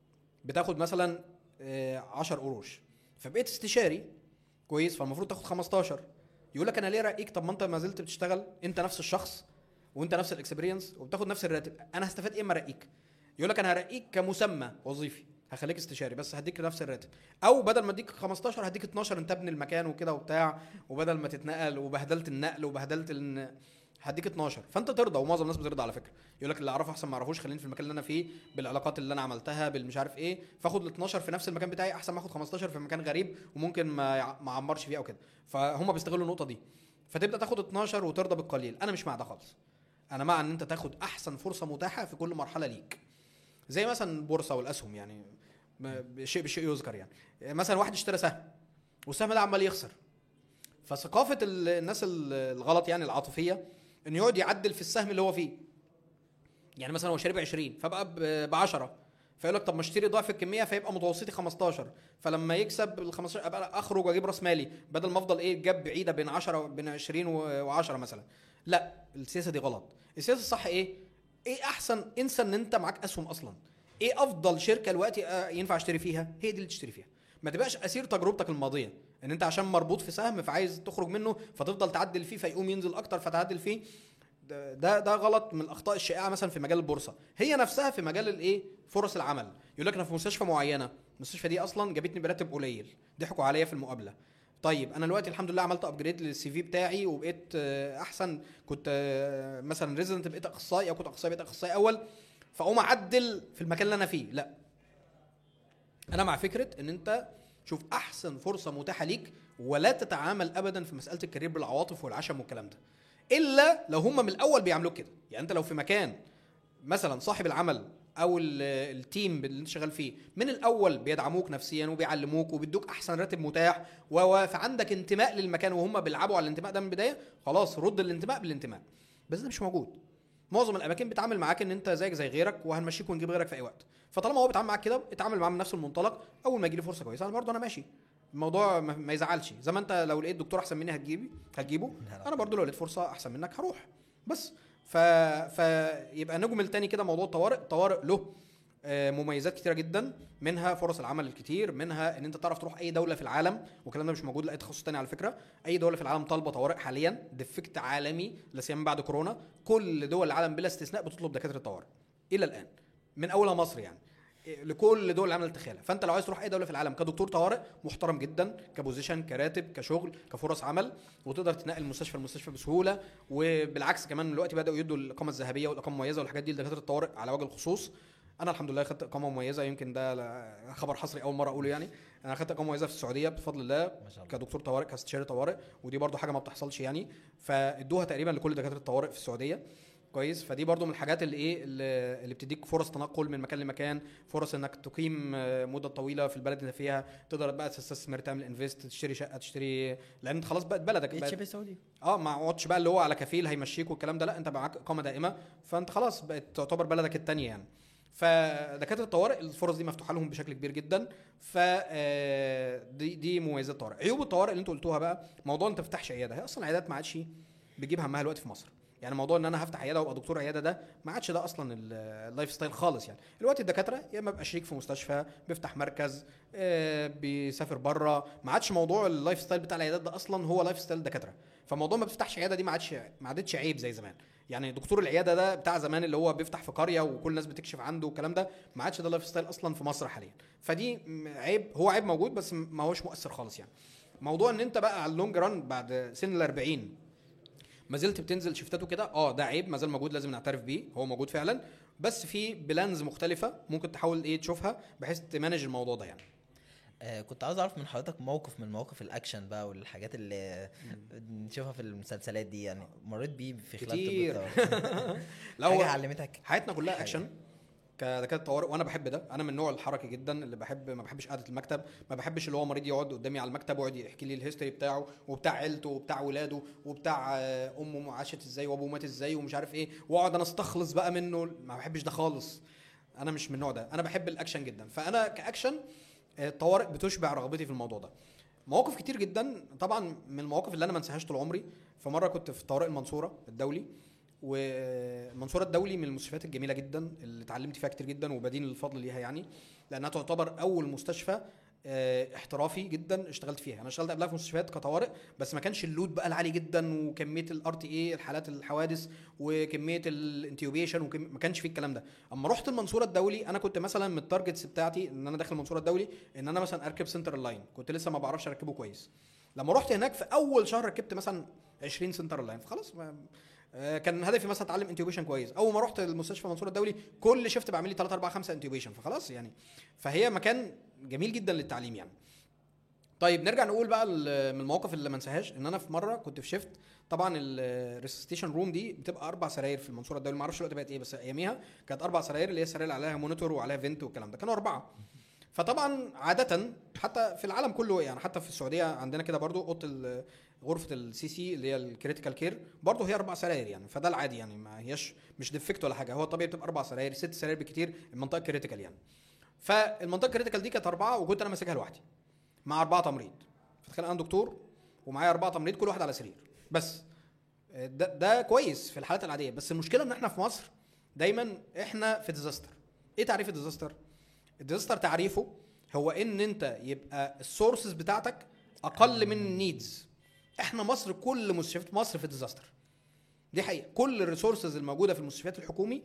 بتاخد مثلا آه، 10 قروش فبقيت استشاري كويس فالمفروض تاخد 15 يقول لك انا ليه رايك طب ما انت ما زلت بتشتغل انت نفس الشخص وانت نفس الاكسبيرينس وبتاخد نفس الراتب انا هستفاد ايه اما ارقيك يقول لك انا هرقيك كمسمى وظيفي هخليك استشاري بس هديك نفس الراتب او بدل ما اديك 15 هديك 12 انت ابن المكان وكده وبتاع وبدل ما تتنقل وبهدلت النقل وبهدلت ال- هديك 12 فانت ترضى ومعظم الناس بترضى على فكره يقول لك اللي اعرفه احسن ما اعرفوش خليني في المكان اللي انا فيه بالعلاقات اللي انا عملتها بالمش عارف ايه فاخد ال 12 في نفس المكان بتاعي احسن ما اخد 15 في مكان غريب وممكن ما يع- ما اعمرش فيه او كده فهم بيستغلوا النقطه دي فتبدا تاخد 12 وترضى بالقليل انا مش مع ده خالص انا مع ان انت تاخد احسن فرصه متاحه في كل مرحله ليك زي مثلا البورصه والاسهم يعني ب- شيء بشيء يذكر يعني مثلا واحد اشترى سهم والسهم ده عمال يخسر فثقافه ال- الناس ال- الغلط يعني العاطفيه انه يقعد يعدل في السهم اللي هو فيه يعني مثلا هو شاري ب 20 فبقى ب 10 فيقول لك طب ما اشتري ضعف الكميه فيبقى متوسطي 15 فلما يكسب ال 15 ابقى اخرج واجيب راس مالي بدل ما افضل ايه جاب بعيده بين 10 بين 20 و10 مثلا لا السياسه دي غلط السياسه الصح ايه ايه احسن انسى ان انت معاك اسهم اصلا ايه افضل شركه دلوقتي آه، ينفع اشتري فيها هي دي اللي تشتري فيها ما تبقاش اسير تجربتك الماضيه ان انت عشان مربوط في سهم فعايز تخرج منه فتفضل تعدل فيه فيقوم ينزل اكتر فتعدل فيه ده ده ده غلط من الاخطاء الشائعه مثلا في مجال البورصه هي نفسها في مجال الايه فرص العمل يقول لك انا في مستشفى معينه المستشفى دي اصلا جابتني براتب قليل ضحكوا عليا في المقابله طيب انا دلوقتي الحمد لله عملت ابجريد للسي في بتاعي وبقيت آه، احسن كنت آه، مثلا ريزيدنت بقيت اخصائي او كنت اخصائي بقيت اخصائي اول فاقوم اعدل في المكان اللي انا فيه لا انا مع فكره ان انت شوف احسن فرصه متاحه ليك ولا تتعامل ابدا في مساله الكارير بالعواطف والعشم والكلام ده الا لو هم من الاول بيعملوك كده يعني انت لو في مكان مثلا صاحب العمل او ال- التيم اللي انت شغال فيه من الاول بيدعموك نفسيا وبيعلموك وبيدوك احسن راتب متاح و- و- فعندك انتماء للمكان وهم بيلعبوا على الانتماء ده من البدايه خلاص رد الانتماء بالانتماء بس ده مش موجود معظم الاماكن بتعامل معاك ان انت زيك زي غيرك وهنمشيك ونجيب غيرك في اي وقت فطالما هو بيتعامل معاك كده اتعامل معاه من نفس المنطلق اول ما يجي لي فرصه كويسه انا برضه انا ماشي الموضوع ما ما يزعلش زي ما انت لو لقيت دكتور احسن مني هتجيبي هتجيبه انا برضه لو لقيت فرصه احسن منك هروح بس ف... فيبقى نجم التاني كده موضوع الطوارئ الطوارئ له آه، مميزات كتيره جدا منها فرص العمل الكتير منها ان انت تعرف تروح اي دوله في العالم والكلام ده مش موجود لاي تخصص تاني على فكره اي دوله في العالم طالبه طوارئ حاليا ديفكت عالمي لا سيما بعد كورونا كل دول العالم بلا استثناء بتطلب دكاتره طوارئ الى الان من اولها مصر يعني إيه، لكل دول العالم التخيله فانت لو عايز تروح اي دوله في العالم كدكتور طوارئ محترم جدا كبوزيشن كراتب كشغل كفرص عمل وتقدر تنقل من مستشفى لمستشفى بسهوله وبالعكس كمان دلوقتي بداوا يدوا الاقامه الذهبيه والاقامه المميزه والحاجات دي لدكاتره الطوارئ على وجه الخصوص انا الحمد لله خدت اقامه مميزه يمكن ده ل- خبر حصري اول مره اقوله يعني انا خدت اقامه مميزه في السعوديه بفضل الله ما شاء الله كدكتور طوارئ كاستشاري طوارئ ودي برضو حاجه ما بتحصلش يعني فادوها تقريبا لكل دكاتره الطوارئ في السعوديه كويس فدي برضو من الحاجات اللي ايه اللي اللي بتديك فرص تنقل من مكان لمكان فرص انك تقيم آه، مده طويله في البلد اللي انت فيها تقدر بقى تستثمر تعمل انفست تشتري شقه تشتري لان انت خلاص بقت بلدك بقيت بقت شبه سعودي اه ما اقعدش بقى اللي هو على كفيل هيمشيك والكلام ده لا انت معاك اقامه دائمه فانت خلاص بقت تعتبر بلدك التانية يعني فدكاتره الطوارئ الفرص دي مفتوحه لهم بشكل كبير جدا ف آه، دي دي مميزات الطوارئ عيوب الطوارئ اللي انتوا قلتوها بقى موضوع انت ما تفتحش عياده هي اصلا العيادات ما عادش بتجيب همها الوقت في مصر يعني موضوع ان انا هفتح عياده وابقى دكتور عياده ده ما عادش ده اصلا ال- اللايف ستايل خالص يعني دلوقتي الدكاتره يا اما بيبقى شريك في مستشفى بيفتح مركز آه، بيسافر بره ما عادش موضوع اللايف ستايل بتاع العيادات ده اصلا هو لايف ستايل الدكاتره فموضوع ما بتفتحش عياده دي ما عادش ما عادتش عيب زي زمان يعني دكتور العياده ده بتاع زمان اللي هو بيفتح في قريه وكل الناس بتكشف عنده والكلام ده ما عادش ده لايف ستايل اصلا في مصر حاليا فدي م- عيب هو عيب موجود بس ما هوش مؤثر خالص يعني موضوع ان انت بقى على اللونج ران بعد سن ال 40 ما زلت بتنزل شفتاته كده اه ده عيب ما زال موجود لازم نعترف بيه هو موجود فعلا بس في بلانز مختلفه ممكن تحاول ايه تشوفها بحيث تمانج الموضوع ده يعني آه كنت عاوز اعرف من حضرتك موقف من مواقف الاكشن بقى والحاجات اللي نشوفها في المسلسلات دي يعني مريت بيه في خلال طب كتير. الطوارئ. لا هو حاجه علمتك حياتنا كلها حاجة. اكشن كدكاتره طوارئ وانا بحب ده انا من النوع الحركي جدا اللي بحب ما بحبش قعده المكتب ما بحبش اللي هو مريض يقعد قدامي على المكتب ويقعد يحكي لي الهيستوري بتاعه وبتاع عيلته وبتاع ولاده وبتاع آه، امه عاشت ازاي وابوه مات ازاي ومش عارف ايه واقعد انا استخلص بقى منه ما بحبش ده خالص انا مش من النوع ده انا بحب الاكشن جدا فانا كاكشن آه، الطوارئ بتشبع رغبتي في الموضوع ده مواقف كتير جدا طبعا من المواقف اللي انا ما انساهاش طول عمري فمره كنت في طوارئ المنصوره الدولي والمنصوره الدولي من المستشفيات الجميله جدا اللي اتعلمت فيها كتير جدا وبدين الفضل ليها يعني لانها تعتبر اول مستشفى آه، احترافي جدا اشتغلت فيها انا اشتغلت قبلها في مستشفيات كطوارئ بس ما كانش اللود بقى العالي جدا وكميه الار تي اي الحالات الحوادث وكميه الانتيوبيشن ما كانش فيه الكلام ده اما رحت المنصوره الدولي انا كنت مثلا من التارجتس بتاعتي ان انا داخل المنصوره الدولي ان انا مثلا اركب سنتر لاين كنت لسه ما بعرفش اركبه كويس لما رحت هناك في اول شهر ركبت مثلا 20 سنتر لاين فخلاص ما آه، كان هدفي مثلا اتعلم انتيوبيشن كويس اول ما رحت المستشفى منصور الدولي كل شيفت بعمل لي 3 4 5 انتيوبيشن فخلاص يعني فهي مكان جميل جدا للتعليم يعني طيب نرجع نقول بقى ال- من المواقف اللي ما انساهاش ان انا في مره كنت في شيفت طبعا الريسستيشن روم دي بتبقى اربع سراير في المنصوره الدولي ما اعرفش دلوقتي بقت ايه بس اياميها كانت اربع سراير اللي هي السراير اللي عليها مونيتور وعليها فينت والكلام ده كانوا اربعه فطبعا عاده حتى في العالم كله يعني حتى في السعوديه عندنا كده برضو اوضه ال- غرفه السي سي اللي هي الكريتيكال كير برضو هي اربع سراير يعني فده العادي يعني ما هياش مش ديفكت ولا حاجه هو طبيعي بتبقى اربع سراير ست سراير بالكتير المنطقه كريتيكال يعني فالمنطقه الكريتيكال دي كانت اربعه وكنت انا ماسكها لوحدي مع اربعه تمريض فتخيل انا دكتور ومعايا اربعه تمريض كل واحد على سرير بس ده, ده كويس في الحالات العاديه بس المشكله ان احنا في مصر دايما احنا في ديزاستر ايه تعريف الديزاستر الديزاستر تعريفه هو ان انت يبقى السورسز بتاعتك اقل من النيدز احنا مصر كل مستشفيات مصر في ديزاستر دي حقيقه كل الريسورسز الموجوده في المستشفيات الحكومي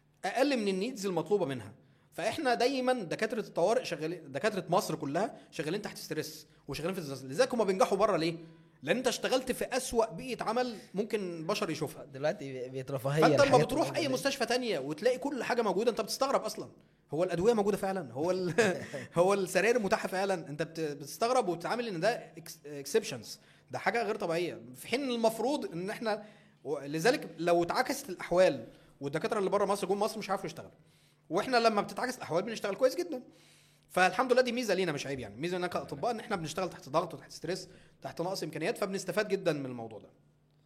اقل من النيدز المطلوبه منها فاحنا دايما دكاتره الطوارئ شغالين دكاتره مصر كلها شغالين تحت ستريس وشغالين في ديزاستر لذلك هم بينجحوا بره ليه لان انت اشتغلت في اسوأ بيئه عمل ممكن بشر يشوفها دلوقتي بقت رفاهيه فانت لما الحاجات بتروح اي الموجودة دي. مستشفى تانية وتلاقي كل حاجه موجوده انت بتستغرب اصلا هو الادويه موجوده فعلا هو ال هو السراير متاحه فعلا انت بت- بتستغرب وبتتعامل ان ده اكسبشنز ده حاجه غير طبيعيه في حين المفروض ان احنا و- لذلك لو اتعكست الاحوال والدكاتره اللي بره مصر جم مصر مش عارفوا يشتغلوا واحنا لما بتتعكس الاحوال بنشتغل كويس جدا فالحمد لله دي ميزه لينا مش عيب يعني ميزه اننا كاطباء ان احنا بنشتغل تحت ضغط وتحت ستريس تحت نقص امكانيات فبنستفاد جدا من الموضوع ده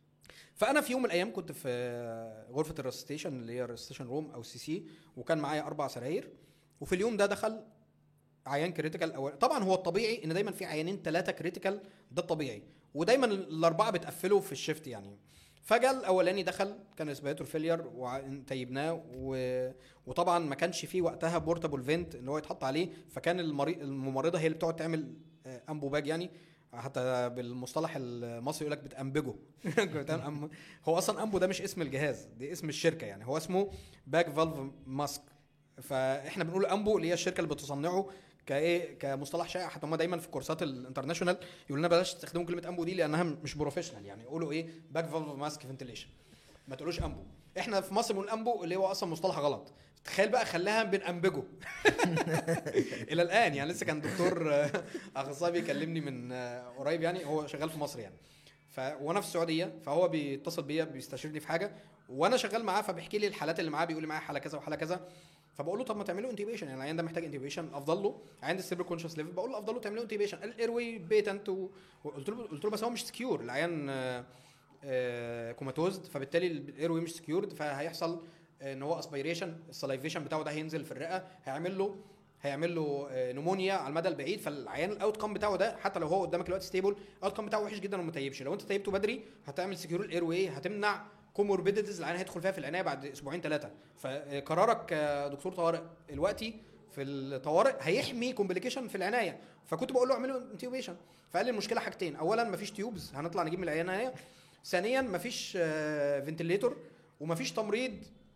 فانا في يوم من الايام كنت في غرفه الريستيشن اللي هي الريستيشن روم او سي سي وكان معايا اربع سراير وفي اليوم ده دخل عيان كريتيكال أو طبعا هو الطبيعي ان دايما في عيانين ثلاثه كريتيكال ده الطبيعي ودايما الاربعه بتقفلوا في الشيفت يعني فجاء الاولاني دخل كان اسبيتور فيلير وتيبناه و... وطبعا ما كانش فيه وقتها بورتابل فينت ان هو يتحط عليه فكان المريض الممرضه هي اللي بتقعد تعمل آه، امبو باج يعني حتى بالمصطلح المصري يقول لك بتأنبجه بتعمل أم- هو اصلا امبو ده مش اسم الجهاز دي اسم الشركه يعني هو اسمه باك فالف ماسك فاحنا بنقول امبو اللي هي الشركه اللي بتصنعه كايه كمصطلح شائع حتى هم دايما في كورسات الانترناشونال يقولوا لنا بلاش تستخدموا كلمه امبو دي لانها مش بروفيشنال يعني يقولوا ايه باك فالف ماسك فنتليشن ما تقولوش امبو احنا في مصر بنقول امبو اللي هو اصلا مصطلح غلط تخيل بقى خلاها بنأنبجه الى الان يعني لسه كان دكتور آه، اخصائي بيكلمني من آه، قريب يعني هو شغال في مصر يعني ف وانا في السعوديه فهو بيتصل بيا بيستشيرني في حاجه وانا شغال معاه فبيحكي لي الحالات اللي معاه بيقول لي معايا حاله كذا وحاله كذا فبقول له طب ما تعملوا انتيبيشن يعني العيان ده محتاج انتيبيشن افضل له عند السيرفر كونشس ليفل بقول له افضل له تعملوا انتيبيشن الايروي بيتنت وقلت له قلت له بس هو مش سكيور العيان آه، آه، كوماتوزد فبالتالي الايروي مش سكيورد فهيحصل ان هو اسبيريشن السلايفيشن بتاعه ده هينزل في الرئه هيعمل له هيعمل له آه، نمونيا على المدى البعيد فالعيان الاوت كام بتاعه ده حتى لو هو قدامك دلوقتي ستيبل الاوت كام بتاعه وحش جدا وما تيبش لو انت تيبته بدري هتعمل سكيور الاير واي هتمنع كوموربيديتيز العيان هيدخل فيها في العنايه بعد اسبوعين ثلاثه فقرارك كدكتور طوارئ دلوقتي في الطوارئ هيحمي كومبليكيشن في العنايه فكنت بقول له اعملوا انتيوبيشن فقال لي المشكله حاجتين اولا مفيش تيوبز هنطلع نجيب من العنايه ثانيا مفيش فنتليتور ومفيش تمريض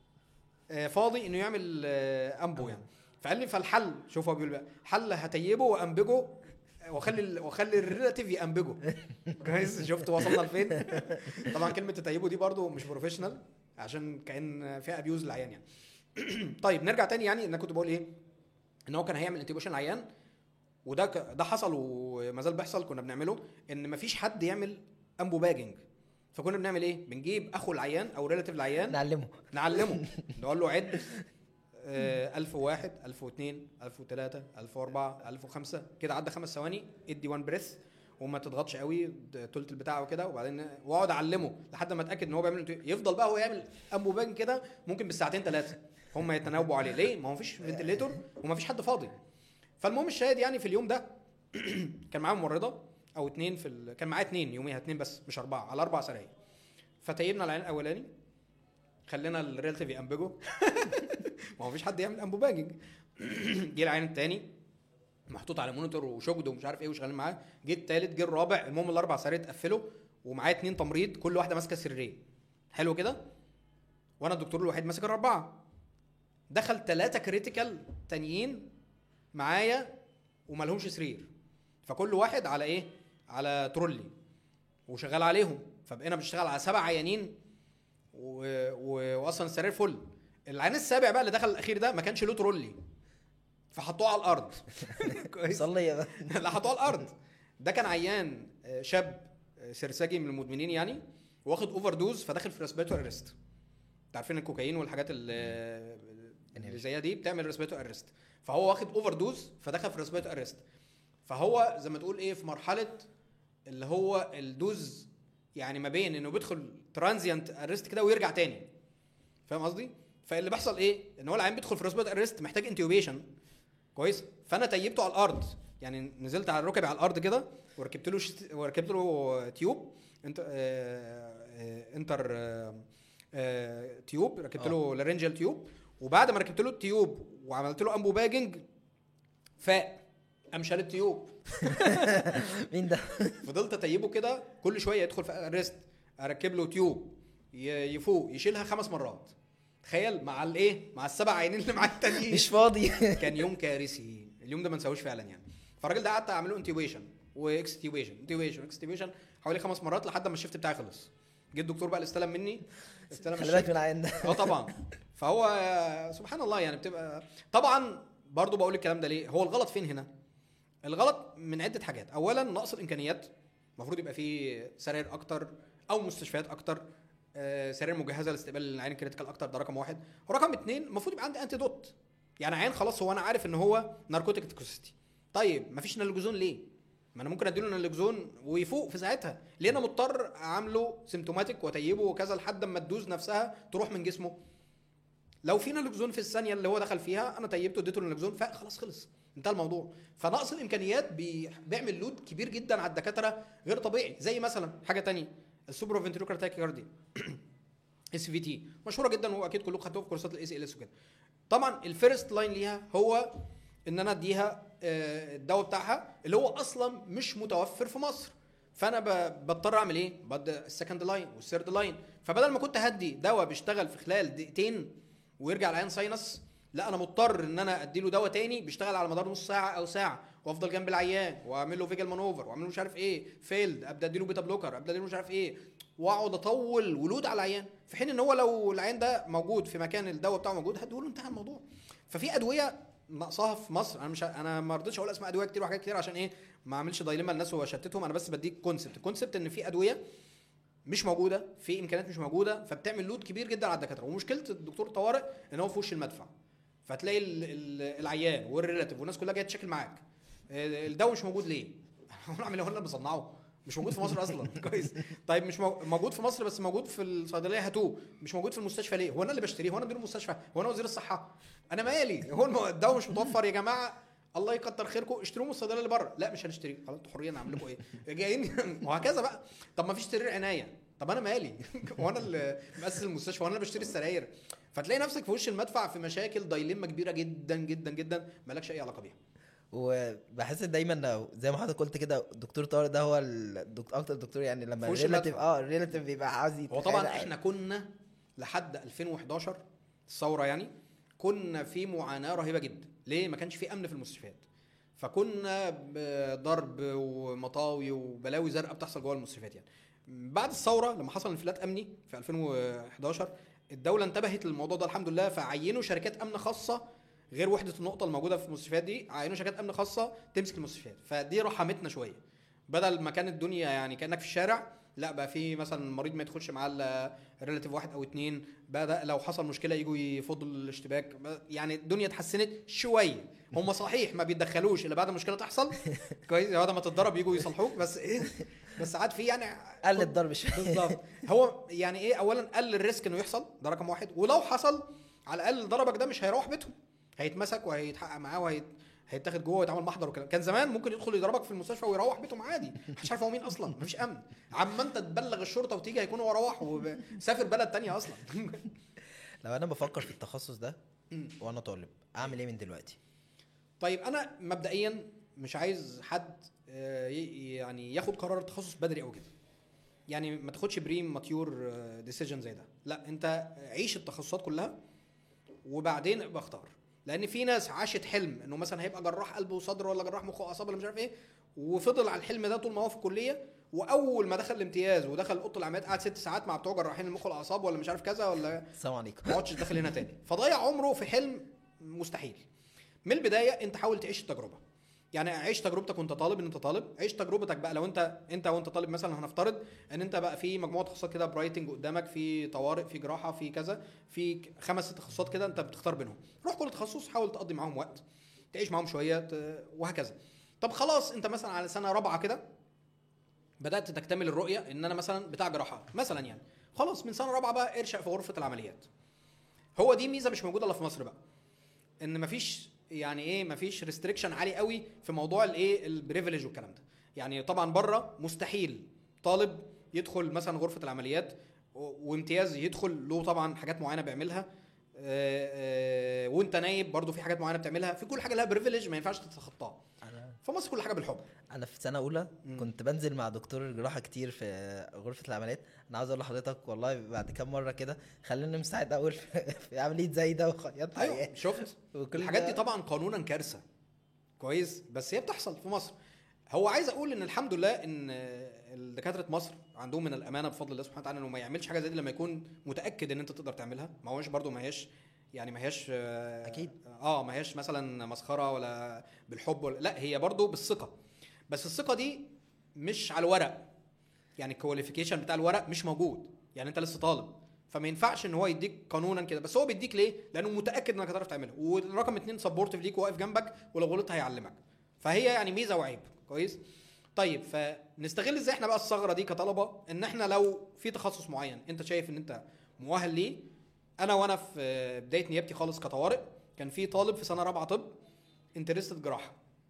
آه، فاضي انه يعمل آه، امبو يعني فقال لي فالحل شوف هو بيقول بقى حل هتيبه وانبجه واخلي ال- واخلي الريلاتيف ينبجه كويس شفت وصلنا لفين طبعا كلمه تتيبه دي برضو مش بروفيشنال عشان كان فيها ابيوز للعيان يعني طيب نرجع تاني يعني ان انا كنت بقول ايه ان هو كان هيعمل انتيبيوشن العيان وده ك... ده حصل وما زال بيحصل كنا بنعمله ان مفيش حد يعمل امبو باجنج فكنا بنعمل ايه بنجيب اخو العيان او ريلاتيف العيان نعلمه نعلمه نقول له عد آه، 1001 1002 1003 1004 1005 كده عدى خمس ثواني ادي وان بريث وما تضغطش قوي د- تلت البتاع وكده وبعدين واقعد اعلمه لحد ما اتاكد ان هو بيعمل انتو- يفضل بقى هو يعمل امبو بان كده ممكن بالساعتين ثلاثه هم يتناوبوا عليه ليه ما هو مفيش فنتليتور وما فيش حد فاضي فالمهم الشاهد يعني في اليوم ده كان معاه ممرضه او اتنين في ال... كان معاه اتنين يوميها اتنين بس مش اربعه على اربع سراير فتيبنا العين الاولاني خلينا الريلاتيف ينبجه ما هو مفيش حد يعمل امبو باجنج جه العين التاني محطوط على مونيتور وشجد ومش عارف ايه وشغالين معاه جه التالت جه الرابع المهم الاربع سراير اتقفلوا ومعاه اتنين تمريض كل واحده ماسكه سريرين حلو كده وانا الدكتور الوحيد ماسك الاربعه دخل ثلاثه كريتيكال تانيين معايا وما لهمش سرير فكل واحد على ايه على ترولي وشغال عليهم فبقينا بنشتغل على سبع عيانين و... و... واصلا السرير فل العين السابع بقى اللي دخل الاخير ده ما كانش له ترولي فحطوه على الارض كويس صلي يا بقى. لا حطوه على الارض ده كان عيان آه، شاب آه، سرسجي من المدمنين يعني واخد اوفر دوز فداخل في ريسبيتو ارست انت عارفين الكوكايين والحاجات اللي, اللي زيها دي بتعمل ريسبيتو ارست فهو واخد اوفر دوز فدخل في ريسبيتو ارست فهو زي ما تقول ايه في مرحله اللي هو الدوز يعني ما بين انه بيدخل ترانزيانت ارست كده ويرجع تاني فاهم قصدي فاللي بيحصل ايه ان هو العيان بيدخل في ريسبيتو ارست محتاج انتيوبيشن كويس فانا تيبته على الارض يعني نزلت على ركبي على الارض كده وركبت له شت... وركبت له تيوب انت آه... آه... انتر آه... آه... تيوب ركبت له لارنجال تيوب وبعد ما ركبت له التيوب وعملت له امبو باجنج فاق قام شال التيوب مين ده فضلت اتيبه كده كل شويه يدخل في الريست اركب له تيوب ي- يفوق يشيلها خمس مرات تخيل مع الايه مع السبع عينين اللي معاه التانيين مش فاضي كان يوم كارثي اليوم ده ما نساهوش فعلا يعني فالراجل ده قعدت اعمل له انتيوبيشن واكستيوبيشن انتيوبيشن واكستيوبيشن حوالي خمس مرات لحد ما الشيفت بتاعي خلص جه الدكتور بقى اللي استلم مني استلم خلي بالك الشيفت من العين ده اه طبعا فهو سبحان الله يعني بتبقى طبعا برضو بقول الكلام ده ليه هو الغلط فين هنا الغلط من عده حاجات اولا نقص الامكانيات المفروض يبقى فيه سراير اكتر او مستشفيات اكتر آه، سراير مجهزه لاستقبال العين الكريتيكال اكتر ده رقم واحد ورقم اتنين المفروض يبقى عندي انتي دوت يعني عين خلاص هو انا عارف ان هو ناركوتيك توكسيتي طيب مفيش نالجوزون ليه ما انا ممكن اديله نالجوزون ويفوق في ساعتها ليه انا مضطر اعامله سيمتوماتيك واتيبه وكذا لحد اما الدوز نفسها تروح من جسمه لو في نالجزون في الثانيه اللي هو دخل فيها انا طيبته اديته النالجزون فخلاص خلص انتهى الموضوع فنقص الامكانيات بي- بيعمل لود كبير جدا على الدكاتره غير طبيعي زي مثلا حاجه تانية السوبر فنتريكولار تاكيكارديا اس في تي مشهوره جدا واكيد كلكم خدتوها في كورسات الاي سي ال اس وكده طبعا الفيرست لاين ليها هو ان انا اديها آه، الدواء بتاعها اللي هو اصلا مش متوفر في مصر فانا ب- بضطر اعمل ايه بدي السكند لاين والثيرد لاين فبدل ما كنت هدي دواء بيشتغل في خلال دقيقتين ويرجع العيان ساينس لا انا مضطر ان انا اديله دواء تاني بيشتغل على مدار نص ساعه او ساعه وافضل جنب العيان واعمل له فيجل مانوفر واعمل له مش عارف ايه فيلد ابدا اديله بيتا بلوكر ابدا اديله مش عارف ايه واقعد اطول ولود على العيان في حين ان هو لو العيان ده موجود في مكان الدواء بتاعه موجود هديله انتهى الموضوع ففي ادويه ناقصاها في مصر انا مش ه- انا ما رضيتش اقول اسماء ادويه كتير وحاجات كتير عشان ايه ما اعملش دايلما للناس واشتتهم انا بس بديك كونسبت الكونسبت ان في ادويه مش موجوده في امكانيات مش موجوده فبتعمل لود كبير جدا على الدكاتره ومشكله الدكتور طوارئ ان هو في وش المدفع فتلاقي ال- ال- العيان والريلاتيف والناس كلها جايه تشكل معاك آه، الدواء مش موجود ليه؟ هو انا اعمل ايه هو انا اللي بصنعه مش موجود في مصر اصلا كويس طيب مش مو- موجود في مصر بس موجود في الصيدليه هاتوه مش موجود في المستشفى ليه هو انا اللي بشتريه هو انا مدير المستشفى هو انا وزير الصحه انا مالي هو الم- الدواء مش متوفر يا جماعه الله يكتر خيركم اشتروه من الصيدليه اللي بره لا مش هنشتريه خلاص انتوا حرين اعمل لكم ايه جايين وهكذا بقى طب ما فيش سرير عنايه طب انا مالي هو انا اللي مؤسس المستشفى وانا اللي بشتري السراير فتلاقي نفسك في وش المدفع في مشاكل دايلما كبيره جدا جدا جدا مالكش اي علاقه بيها وبحس دايما لو زي ما حضرتك قلت كده الدكتور طارق ده هو الدكتور اكتر دكتور يعني لما في وش الريلاتيف المدفع. اه الريلاتيف بيبقى عاوز هو يتخيل طبعا احنا كنا لحد 2011 الثوره يعني كنا في معاناه رهيبه جدا ليه ما كانش في امن في المستشفيات فكنا بضرب ومطاوي وبلاوي زرقاء بتحصل جوه المستشفيات يعني بعد الثوره لما حصل انفلات امني في 2011 الدوله انتبهت للموضوع ده الحمد لله فعينوا شركات امن خاصه غير وحده النقطه الموجوده في المستشفيات دي عينوا شركات امن خاصه تمسك المستشفيات فدي رحمتنا شويه بدل ما كانت الدنيا يعني كانك في الشارع لا بقى في مثلا المريض ما يدخلش معاه الا ريلاتيف واحد او اتنين بدا لو حصل مشكله يجوا يفضوا الاشتباك يعني الدنيا اتحسنت شويه هم صحيح ما بيتدخلوش الا بعد المشكله تحصل كويس بعد ما تتضرب يجوا يصلحوك بس ايه بس عاد في يعني قل الضرب شويه بالظبط هو يعني ايه اولا قل الريسك انه يحصل ده رقم واحد ولو حصل على الاقل ضربك ده مش هيروح بيتهم هيتمسك وهيتحقق معاه وهيت هيتاخد جوه ويتعمل محضر وكلام كان زمان ممكن يدخل يضربك في المستشفى ويروح بيتهم عادي مش عارف هو مين اصلا مفيش امن عما انت تبلغ الشرطه وتيجي هيكون هو روح وسافر بلد تانية اصلا لو انا بفكر في التخصص ده مم. وانا طالب اعمل ايه من دلوقتي طيب انا مبدئيا مش عايز حد آه، ي- يعني ياخد قرار التخصص بدري قوي كده يعني ما تاخدش بريم ماتيور ديسيجن زي ده لا انت عيش التخصصات كلها وبعدين ابقى اختار لان في ناس عاشت حلم انه مثلا هيبقى جراح قلب وصدر ولا جراح مخ واعصاب ولا مش عارف ايه وفضل على الحلم ده طول ما هو في الكليه واول ما دخل الامتياز ودخل اوضه العمليات قعد ست ساعات مع بتوع جراحين المخ والاعصاب ولا مش عارف كذا ولا السلام عليكم ما اقعدش داخل هنا تاني فضيع عمره في حلم مستحيل من البدايه انت حاول تعيش التجربه يعني عيش تجربتك وانت طالب ان انت طالب عيش تجربتك بقى لو انت انت وانت طالب مثلا هنفترض ان انت بقى في مجموعه تخصصات كده برايتنج قدامك في طوارئ في جراحه في كذا في خمس ست تخصصات كده انت بتختار بينهم روح كل تخصص حاول تقضي معاهم وقت تعيش معاهم شويه ت- وهكذا طب خلاص انت مثلا على سنه رابعه كده بدات تكتمل الرؤيه ان انا مثلا بتاع جراحه مثلا يعني خلاص من سنه رابعه بقى ارشق في غرفه العمليات هو دي ميزه مش موجوده الا في مصر بقى ان مفيش يعني ايه مفيش ريستريكشن عالي قوي في موضوع الايه البريفليج والكلام ده يعني طبعا بره مستحيل طالب يدخل مثلا غرفه العمليات و- وامتياز يدخل له طبعا حاجات معينه بيعملها آه، آه، وانت نايب برضو في حاجات معينه بتعملها في كل حاجه لها بريفليج ما ينفعش تتخطاها انا فمصر كل حاجه بالحب انا في سنه اولى مم. كنت بنزل مع دكتور الجراحه كتير في غرفه العمليات انا عاوز اقول لحضرتك والله بعد كام مره كده خلينا مساعد اول في في عمليه زي ده وخيطنا ايوه عيال. شفت وكل الحاجات ده- دي طبعا قانونا كارثه كويس بس هي بتحصل في مصر هو عايز اقول ان الحمد لله ان دكاتره مصر عندهم من الامانه بفضل الله سبحانه وتعالى انه ما يعملش حاجه زي دي لما يكون متاكد ان انت تقدر تعملها ما هوش برده ما هياش يعني ما هياش آه، أكيد. اه ما هياش مثلا مسخره ولا بالحب ولا لا هي برده بالثقه بس الثقه دي مش على الورق يعني الكواليفيكيشن بتاع الورق مش موجود يعني انت لسه طالب فما ينفعش ان هو يديك قانونا كده بس هو بيديك ليه لانه متاكد انك هتعرف تعملها ورقم اتنين سبورتيف ليك واقف جنبك ولو غلطت هيعلمك فهي يعني ميزه وعيب كويس طيب فنستغل ازاي احنا بقى الثغره دي كطلبه ان احنا لو في تخصص معين انت شايف ان انت مؤهل ليه انا وانا في بدايه نيابتي خالص كطوارئ كان في طالب في سنه رابعه طب انترستد جراحه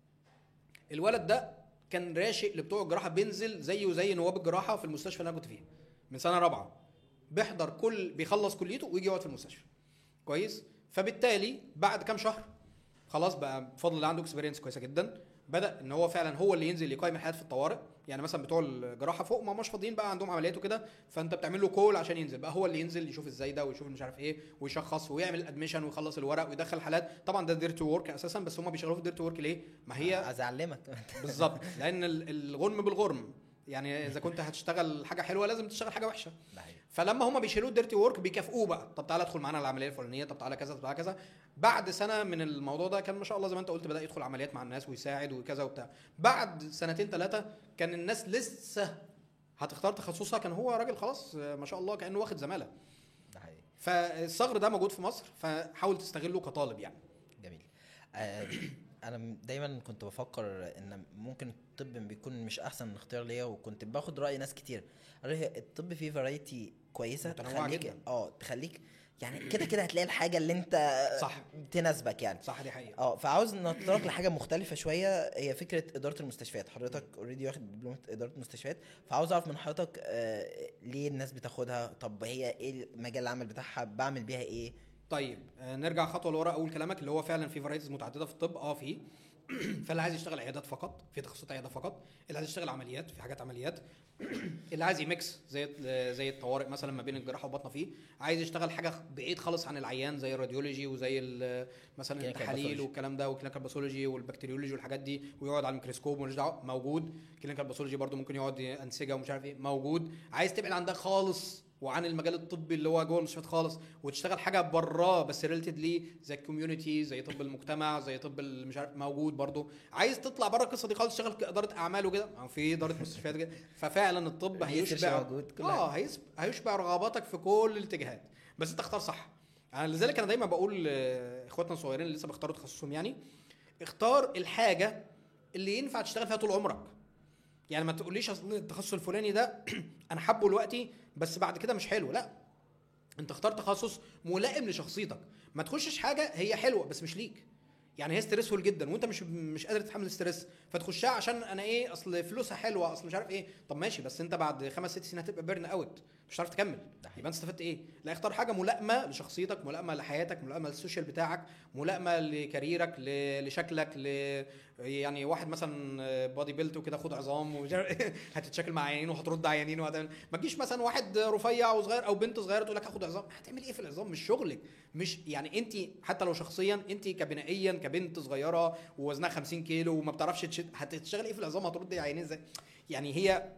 الولد ده كان راشق لبتوع الجراحه بينزل زيه زي نواب الجراحه في المستشفى اللي انا كنت فيها من سنه رابعه بيحضر كل بيخلص كليته ويجي يقعد في المستشفى كويس فبالتالي بعد كام شهر خلاص بقى بفضل الله عنده اكسبيرينس كويسه جدا بدا ان هو فعلا هو اللي ينزل يقيم الحالات في الطوارئ يعني مثلا بتوع الجراحه فوق ما مش فاضيين بقى عندهم عمليات وكده فانت بتعمل له كول عشان ينزل بقى هو اللي ينزل يشوف ازاي ده ويشوف مش عارف ايه ويشخص ويعمل ادميشن ويخلص الورق ويدخل حالات طبعا ده ديرتي ورك اساسا بس هم بيشغلوه في ديرتي ورك ليه ما هي عايز اعلمك بالظبط لان ال- الغنم بالغرم يعني اذا كنت هتشتغل حاجه حلوه لازم تشتغل حاجه وحشه ده حقيقي. فلما هم بيشيلوه الديرتي ورك بيكافئوه بقى طب تعالى ادخل معانا العمليه الفلانيه طب تعالى كذا طب تعالى كذا بعد سنه من الموضوع ده كان ما شاء الله زي ما انت قلت بدا يدخل عمليات مع الناس ويساعد وكذا وبتاع بعد سنتين ثلاثه كان الناس لسه هتختار تخصصها كان هو راجل خلاص آه، ما شاء الله كانه واخد زماله ده حقيقي فالثغر ده موجود في مصر فحاول تستغله كطالب يعني جميل آه، انا م- دايما كنت بفكر ان ممكن الطب بيكون مش احسن اختيار ليا وكنت باخد راي ناس كتير قالوا لي الطب فيه فرايتي كويسه متنوعة تخليك جدا. اه تخليك يعني كده كده هتلاقي الحاجه اللي انت صح. تناسبك يعني صح دي حقيقه اه فعاوز نتطرق لحاجه مختلفه شويه هي فكره اداره المستشفيات حضرتك اوريدي واخد دبلومه اداره المستشفيات فعاوز اعرف من حضرتك آه ليه الناس بتاخدها طب هي ايه مجال العمل بتاعها بعمل بيها ايه طيب آه، نرجع خطوه لورا اول كلامك اللي هو فعلا في فرايتيز متعدده في الطب اه في فاللي عايز يشتغل عيادات فقط في تخصصات عياده فقط اللي عايز يشتغل عمليات في حاجات عمليات اللي عايز يميكس زي زي الطوارئ مثلا ما بين الجراحه والبطنه فيه عايز يشتغل حاجه بعيد خالص عن العيان زي الراديولوجي وزي ال- مثلا Clinical التحاليل pathology. والكلام ده والكلينيكال باثولوجي والبكتيريولوجي والحاجات دي ويقعد على الميكروسكوب ملوش دعوه موجود كلينيكال باثولوجي برده ممكن يقعد انسجه ومش عارف ايه موجود عايز تبعد عن ده خالص وعن المجال الطبي اللي هو جوه المستشفيات خالص وتشتغل حاجه براه بس ريليتد ليه زي الكوميونتي زي طب المجتمع زي طب ال- مش عارف موجود برضه عايز تطلع بره القصه دي خالص تشتغل كاداره اعمال وكده ما هو في اداره مستشفيات كده ففعلا الطب الريسيرش هيشبع موجود، كل اه هيس- هيشبع رغباتك في كل الاتجاهات بس انت اختار صح يعني لذلك انا دايما بقول لاخواتنا الصغيرين اللي لسه بيختاروا تخصصهم يعني اختار الحاجه اللي ينفع تشتغل فيها طول عمرك يعني ما تقوليش اصل التخصص الفلاني ده انا حابه دلوقتي بس بعد كده مش حلو لا انت اختار تخصص ملائم لشخصيتك ما تخشش حاجه هي حلوه بس مش ليك يعني هي ستريسفول جدا وانت مش مش قادر تتحمل الستريس فتخشها عشان انا ايه اصل فلوسها حلوه اصل مش عارف ايه طب ماشي بس انت بعد خمس ست سنين هتبقى بيرن اوت مش هتعرف تكمل ده حقيقي. يبقى انت استفدت ايه لا اختار حاجه ملائمه لشخصيتك ملائمه لحياتك ملائمه للسوشيال بتاعك ملائمه لكاريرك ل- لشكلك ل يعني واحد مثلا بادي بيلت وكده خد عظام ومش عارف إيه، هتتشكل مع عيانين وهترد عيانين وهتعمل ما تجيش مثلا واحد رفيع وصغير او بنت صغيره تقول لك هاخد عظام هتعمل ايه في العظام مش شغلك مش يعني انت حتى لو شخصيا انت كبنائيا كبنت صغيره ووزنها 50 كيلو وما بتعرفش تشد هتشتغل ايه في العظام هترد عيانين ازاي يعني هي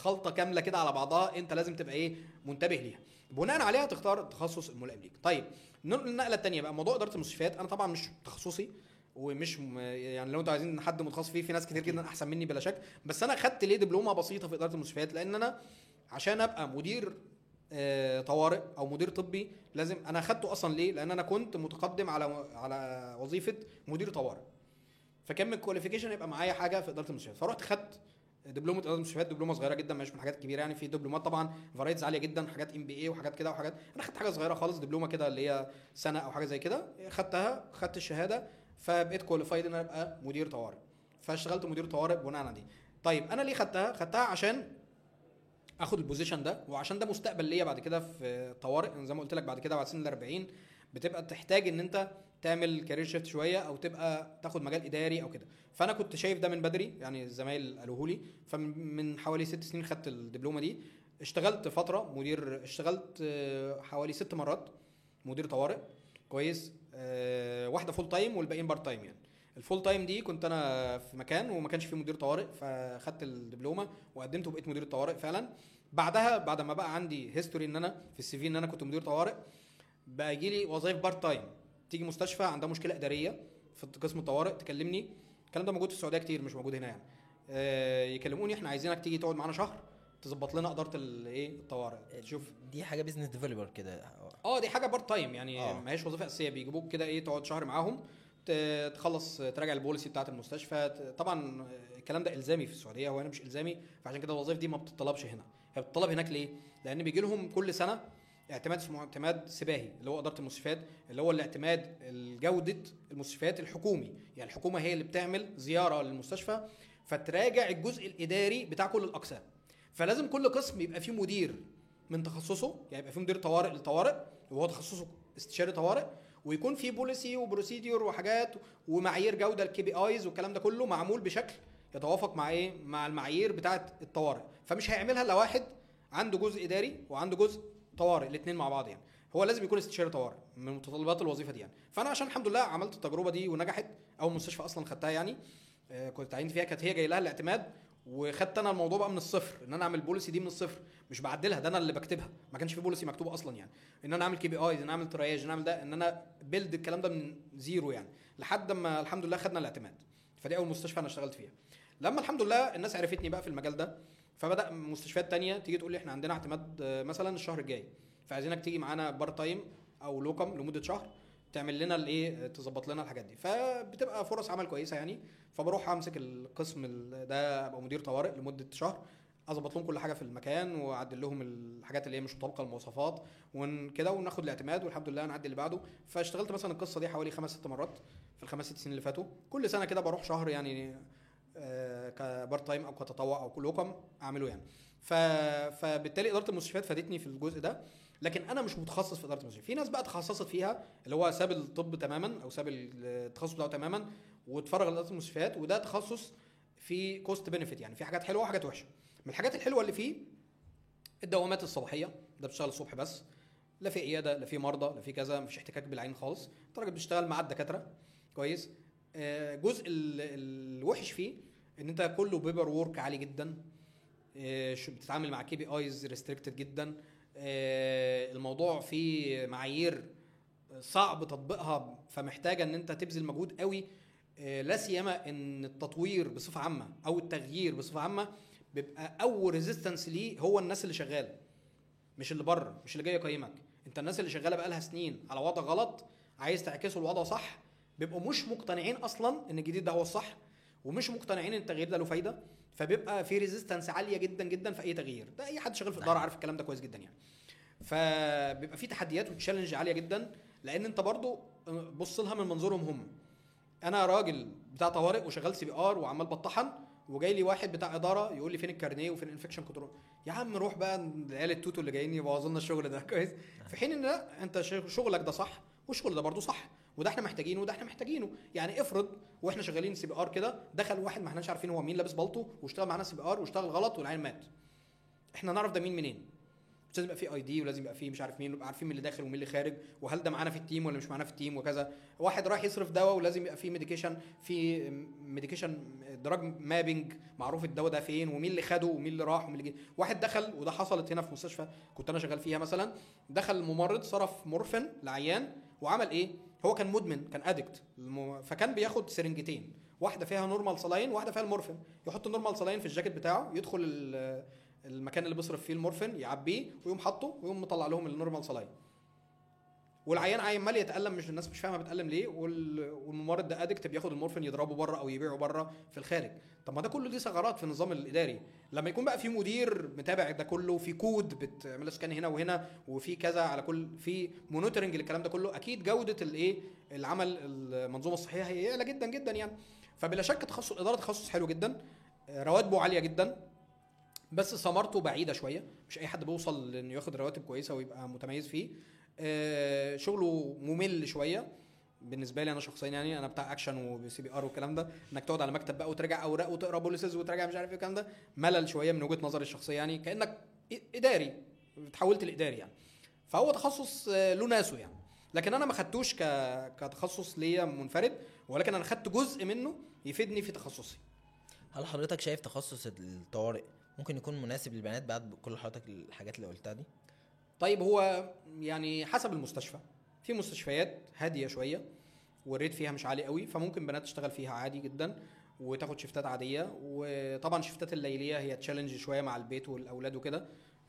خلطه كامله كده على بعضها انت لازم تبقى ايه منتبه ليها بناء عليها تختار التخصص الملائم ليك طيب ننقل النقله الثانيه بقى موضوع اداره المستشفيات انا طبعا مش تخصصي ومش م- يعني لو انتوا عايزين حد متخصص فيه في ناس كتير جدا احسن مني بلا شك بس انا خدت ليه دبلومه بسيطه في اداره المستشفيات لان انا عشان ابقى مدير آه، طوارئ او مدير طبي لازم انا خدته اصلا ليه لان انا كنت متقدم على على وظيفه مدير طوارئ فكان من الكواليفيكيشن يبقى معايا حاجه في اداره المستشفيات فرحت خدت دبلومه اداره المستشفيات دبلومه صغيره جدا مش من الحاجات الكبيره يعني في دبلومات طبعا فرايتيز عاليه جدا حاجات ام بي اي وحاجات كده وحاجات انا خدت حاجه صغيره خالص دبلومه كده اللي هي سنه او حاجه زي كده خدتها خدت الشهاده فبقيت كواليفايد ان انا ابقى مدير طوارئ فاشتغلت مدير طوارئ بناء على دي طيب انا ليه خدتها خدتها عشان اخد البوزيشن ده وعشان ده مستقبل ليا بعد كده في طوارئ زي ما قلت لك بعد كده بعد سن ال 40 بتبقى تحتاج ان انت تعمل كارير شيفت شويه او تبقى تاخد مجال اداري او كده فانا كنت شايف ده من بدري يعني الزمايل قالوه لي فمن حوالي ست سنين خدت الدبلومه دي اشتغلت فتره مدير اشتغلت آه، حوالي ست مرات مدير طوارئ كويس آه، واحده فول تايم والباقيين بارت تايم يعني الفول تايم دي كنت انا في مكان وما كانش فيه مدير طوارئ فخدت الدبلومه وقدمت وبقيت مدير طوارئ فعلا بعدها بعد ما بقى عندي هيستوري ان انا في السي في ان انا كنت مدير طوارئ بقى يجي لي وظائف بارت تايم تيجي مستشفى عندها مشكله اداريه في قسم الطوارئ تكلمني الكلام ده موجود في السعوديه كتير مش موجود هنا يعني آه، يكلموني احنا عايزينك تيجي تقعد معانا شهر تظبط لنا اداره الايه الطوارئ تشوف دي حاجه بيزنس ديفلوبر كده اه دي حاجه بارت تايم يعني آه. ما هيش وظيفه اساسيه بيجيبوك كده ايه تقعد شهر معاهم ت- تخلص تراجع البوليسي بتاعه المستشفى ت- طبعا الكلام ده الزامي في السعوديه هو هنا مش الزامي فعشان كده الوظائف دي ما بتطلبش هنا هي بتطلب هناك ليه لان بيجي لهم كل سنه اعتماد اسمه اعتماد سباهي اللي هو اداره المستشفيات اللي هو الاعتماد جوده المستشفيات الحكومي يعني الحكومه هي اللي بتعمل زياره للمستشفى فتراجع الجزء الاداري بتاع كل الاقسام فلازم كل قسم يبقى فيه مدير من تخصصه يعني يبقى فيه مدير طوارئ للطوارئ وهو تخصصه استشاري طوارئ ويكون في بوليسي وبروسيديور وحاجات ومعايير جوده الكي بي ايز والكلام ده كله معمول بشكل يتوافق مع ايه مع المعايير بتاعه الطوارئ فمش هيعملها الا واحد عنده جزء اداري وعنده جزء طوارئ الاثنين مع بعض يعني هو لازم يكون استشاري طوارئ من متطلبات الوظيفه دي يعني فانا عشان الحمد لله عملت التجربه دي ونجحت اول مستشفى اصلا خدتها يعني آه، كنت عينت فيها كانت هي جاي لها الاعتماد وخدت انا الموضوع بقى من الصفر ان انا اعمل بوليسي دي من الصفر مش بعدلها ده انا اللي بكتبها ما كانش في بوليسي مكتوبه اصلا يعني ان انا اعمل كي بي ايز ان انا اعمل ترياج ان انا اعمل ده ان انا بيلد الكلام ده من زيرو يعني لحد ما الحمد لله خدنا الاعتماد فدي اول مستشفى انا اشتغلت فيها لما الحمد لله الناس عرفتني بقى في المجال ده فبدا مستشفيات تانية تيجي تقول لي احنا عندنا اعتماد آه، مثلا الشهر الجاي فعايزينك تيجي معانا بارت تايم او لوكم لمده شهر تعمل لنا الايه تظبط لنا الحاجات دي فبتبقى فرص عمل كويسه يعني فبروح امسك القسم ال- ده ابقى مدير طوارئ لمده شهر اظبط لهم كل حاجه في المكان واعدل لهم الحاجات اللي هي مش مطابقه للمواصفات وكده وناخد الاعتماد والحمد لله نعدي اللي بعده فاشتغلت مثلا القصه دي حوالي خمس ست مرات في الخمس ست سنين اللي فاتوا كل سنه كده بروح شهر يعني آه، كبارت تايم او كتطوع او كلوكم اعمله يعني ف... فبالتالي اداره المستشفيات فادتني في الجزء ده لكن انا مش متخصص في اداره المستشفى في ناس بقى تخصصت فيها اللي هو ساب الطب تماما او ساب التخصص بتاعه تماما واتفرغ لاداره المستشفيات وده تخصص في كوست بنفيت يعني في حاجات حلوه وحاجات وحشه من الحاجات الحلوه اللي فيه الدوامات الصباحيه ده بتشتغل الصبح بس لا في عياده لا في مرضى لا في كذا مفيش احتكاك بالعين خالص انت راجل بتشتغل مع الدكاتره كويس آه، جزء ال- الوحش فيه ان انت كله بيبر وورك عالي جدا آه، شو- بتتعامل مع كي بي ايز ريستريكتد جدا آه، الموضوع فيه معايير صعب تطبيقها فمحتاجه ان انت تبذل مجهود قوي آه، لا سيما ان التطوير بصفه عامه او التغيير بصفه عامه بيبقى اول ريزيستنس ليه هو الناس اللي شغاله مش اللي بره مش اللي جاي يقيمك انت الناس اللي شغاله بقالها سنين على وضع غلط عايز تعكسه الوضع صح بيبقوا مش مقتنعين اصلا ان الجديد ده هو الصح ومش مقتنعين ان التغيير ده له فايده فبيبقى في ريزيستنس عاليه جدا جدا في اي تغيير ده اي حد شغال في الاداره عارف الكلام ده كويس جدا يعني فبيبقى في تحديات وتشالنج عاليه جدا لان انت برضو بص لها من منظورهم هم انا راجل بتاع طوارئ وشغال سي بي ار وعمال بطحن وجاي لي واحد بتاع اداره يقول لي فين الكارنيه وفين الانفكشن كنترول يا عم روح بقى العيال التوتو اللي جايين يبوظوا لنا الشغل ده كويس في حين ان لا انت ش- شغلك ده صح والشغل ده برضه صح وده احنا محتاجينه وده احنا محتاجينه يعني افرض واحنا شغالين سي بي ار كده دخل واحد ما احناش عارفين هو مين لابس بالطو واشتغل معانا سي بي ار واشتغل غلط والعيال مات احنا نعرف ده مين منين مش لازم يبقى فيه اي دي ولازم يبقى فيه مش عارف مين نبقى عارفين مين اللي داخل ومين اللي خارج وهل ده معانا في التيم ولا مش معانا في التيم وكذا واحد رايح يصرف دواء ولازم يبقى فيه ميديكيشن في ميديكيشن دراج مابنج معروف الدواء ده فين ومين اللي خده ومين اللي راح ومين اللي جه واحد دخل وده حصلت هنا في مستشفى كنت انا شغال فيها مثلا دخل الممرض صرف مورفين لعيان وعمل ايه هو كان مدمن كان ادكت فكان بياخد سرنجتين واحده فيها نورمال صلاين واحده فيها المورفين يحط النورمال صلاين في الجاكيت بتاعه يدخل ال- المكان اللي بيصرف فيه المورفين يعبيه ويقوم حاطه ويقوم مطلع لهم النورمال صلاين والعيان عمال يتالم مش الناس مش فاهمه بتالم ليه وال- والممرض ده ادكت بياخد المورفين يضربه بره او يبيعه بره في الخارج طب ما ده كله دي ثغرات في النظام الاداري لما يكون بقى في مدير متابع ده كله في كود بتعمل سكان هنا وهنا وفي كذا على كل في مونيتورنج للكلام ده كله اكيد جوده الايه العمل المنظومه الصحيه هيعلى جدا جدا يعني فبلا شك تخصص الاداره تخصص حلو جدا آه، رواتبه عاليه جدا بس ثمرته بعيده شويه مش اي حد بيوصل انه ياخد رواتب كويسه ويبقى متميز فيه آه، شغله ممل شويه بالنسبه لي انا شخصيا يعني انا بتاع اكشن وسي بي ار والكلام ده انك تقعد على مكتب بقى وتراجع اوراق وتقرا بوليسز وتراجع مش عارف ايه الكلام ده ملل شويه من وجهه نظري الشخصيه يعني كانك إ- اداري اتحولت لاداري يعني فهو تخصص آه، له ناسه يعني لكن انا ما خدتوش ك... كتخصص ليا منفرد ولكن انا خدت جزء منه يفيدني في تخصصي هل حضرتك شايف تخصص الطوارئ ممكن يكون مناسب للبنات بعد كل حضرتك الحاجات اللي قلتها دي طيب هو يعني حسب المستشفى في مستشفيات هاديه شويه والريت فيها مش عالي قوي فممكن بنات تشتغل فيها عادي جدا وتاخد شفتات عاديه وطبعا شفتات الليليه هي تشالنج شويه مع البيت والاولاد وكده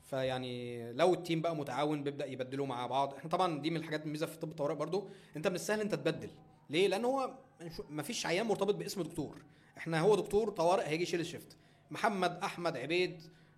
فيعني لو التيم بقى متعاون بيبدا يبدلوا مع بعض احنا طبعا دي من الحاجات الميزه في طب الطوارئ برضو انت من السهل انت تبدل ليه لان هو مفيش عيان مرتبط باسم دكتور احنا هو دكتور طوارئ هيجي يشيل الشفت محمد احمد عبيد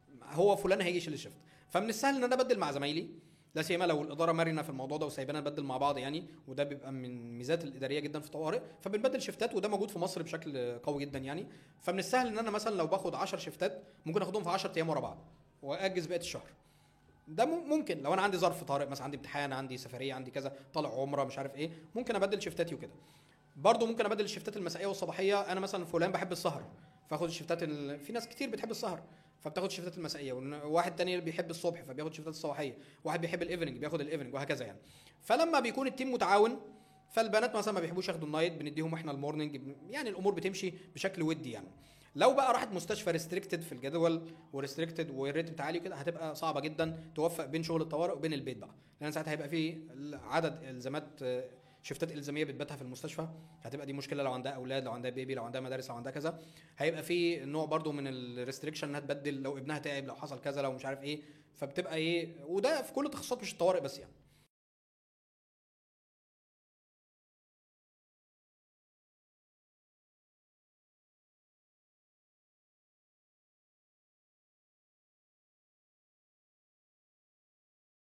هو فلان هيجي يشيل الشفت فمن السهل ان انا ابدل مع زمايلي لا سيما لو الاداره مرنه في الموضوع ده وسايبانا نبدل مع بعض يعني وده بيبقى من ميزات الاداريه جدا في الطوارئ فبنبدل شفتات وده موجود في مصر بشكل قوي جدا يعني فمن السهل ان انا مثلا لو باخد 10 شفتات ممكن اخدهم في 10 ايام ورا بعض واجز بقيه الشهر ده مم- ممكن لو انا عندي ظرف طارئ مثلا عندي امتحان عندي سفريه عندي كذا طالع عمره مش عارف ايه ممكن ابدل شفتاتي وكده برضه ممكن ابدل الشفتات المسائيه والصباحيه انا مثلا فلان بحب السهر فاخد الشفتات ال... في ناس كتير بتحب السهر فبتاخد الشفتات المسائيه وواحد تاني بيحب الصبح فبياخد الشفتات الصباحيه واحد بيحب الايفننج بياخد الايفننج وهكذا يعني فلما بيكون التيم متعاون فالبنات مثلا ما بيحبوش ياخدوا النايت بنديهم احنا المورنينج يعني الامور بتمشي بشكل ودي يعني لو بقى راحت مستشفى ريستريكتد في الجدول وريستريكتد والريت بتاعه عالي كده هتبقى صعبه جدا توفق بين شغل الطوارئ وبين البيت بقى لان ساعتها هيبقى في عدد الزامات آه، شفتات الزاميه بتباتها في المستشفى هتبقى دي مشكله لو عندها اولاد لو عندها بيبي لو عندها مدارس لو عندها كذا هيبقى في نوع برضو من الريستريكشن انها تبدل لو ابنها تعب لو حصل كذا لو مش عارف ايه فبتبقى ايه وده في كل التخصصات مش الطوارئ بس يعني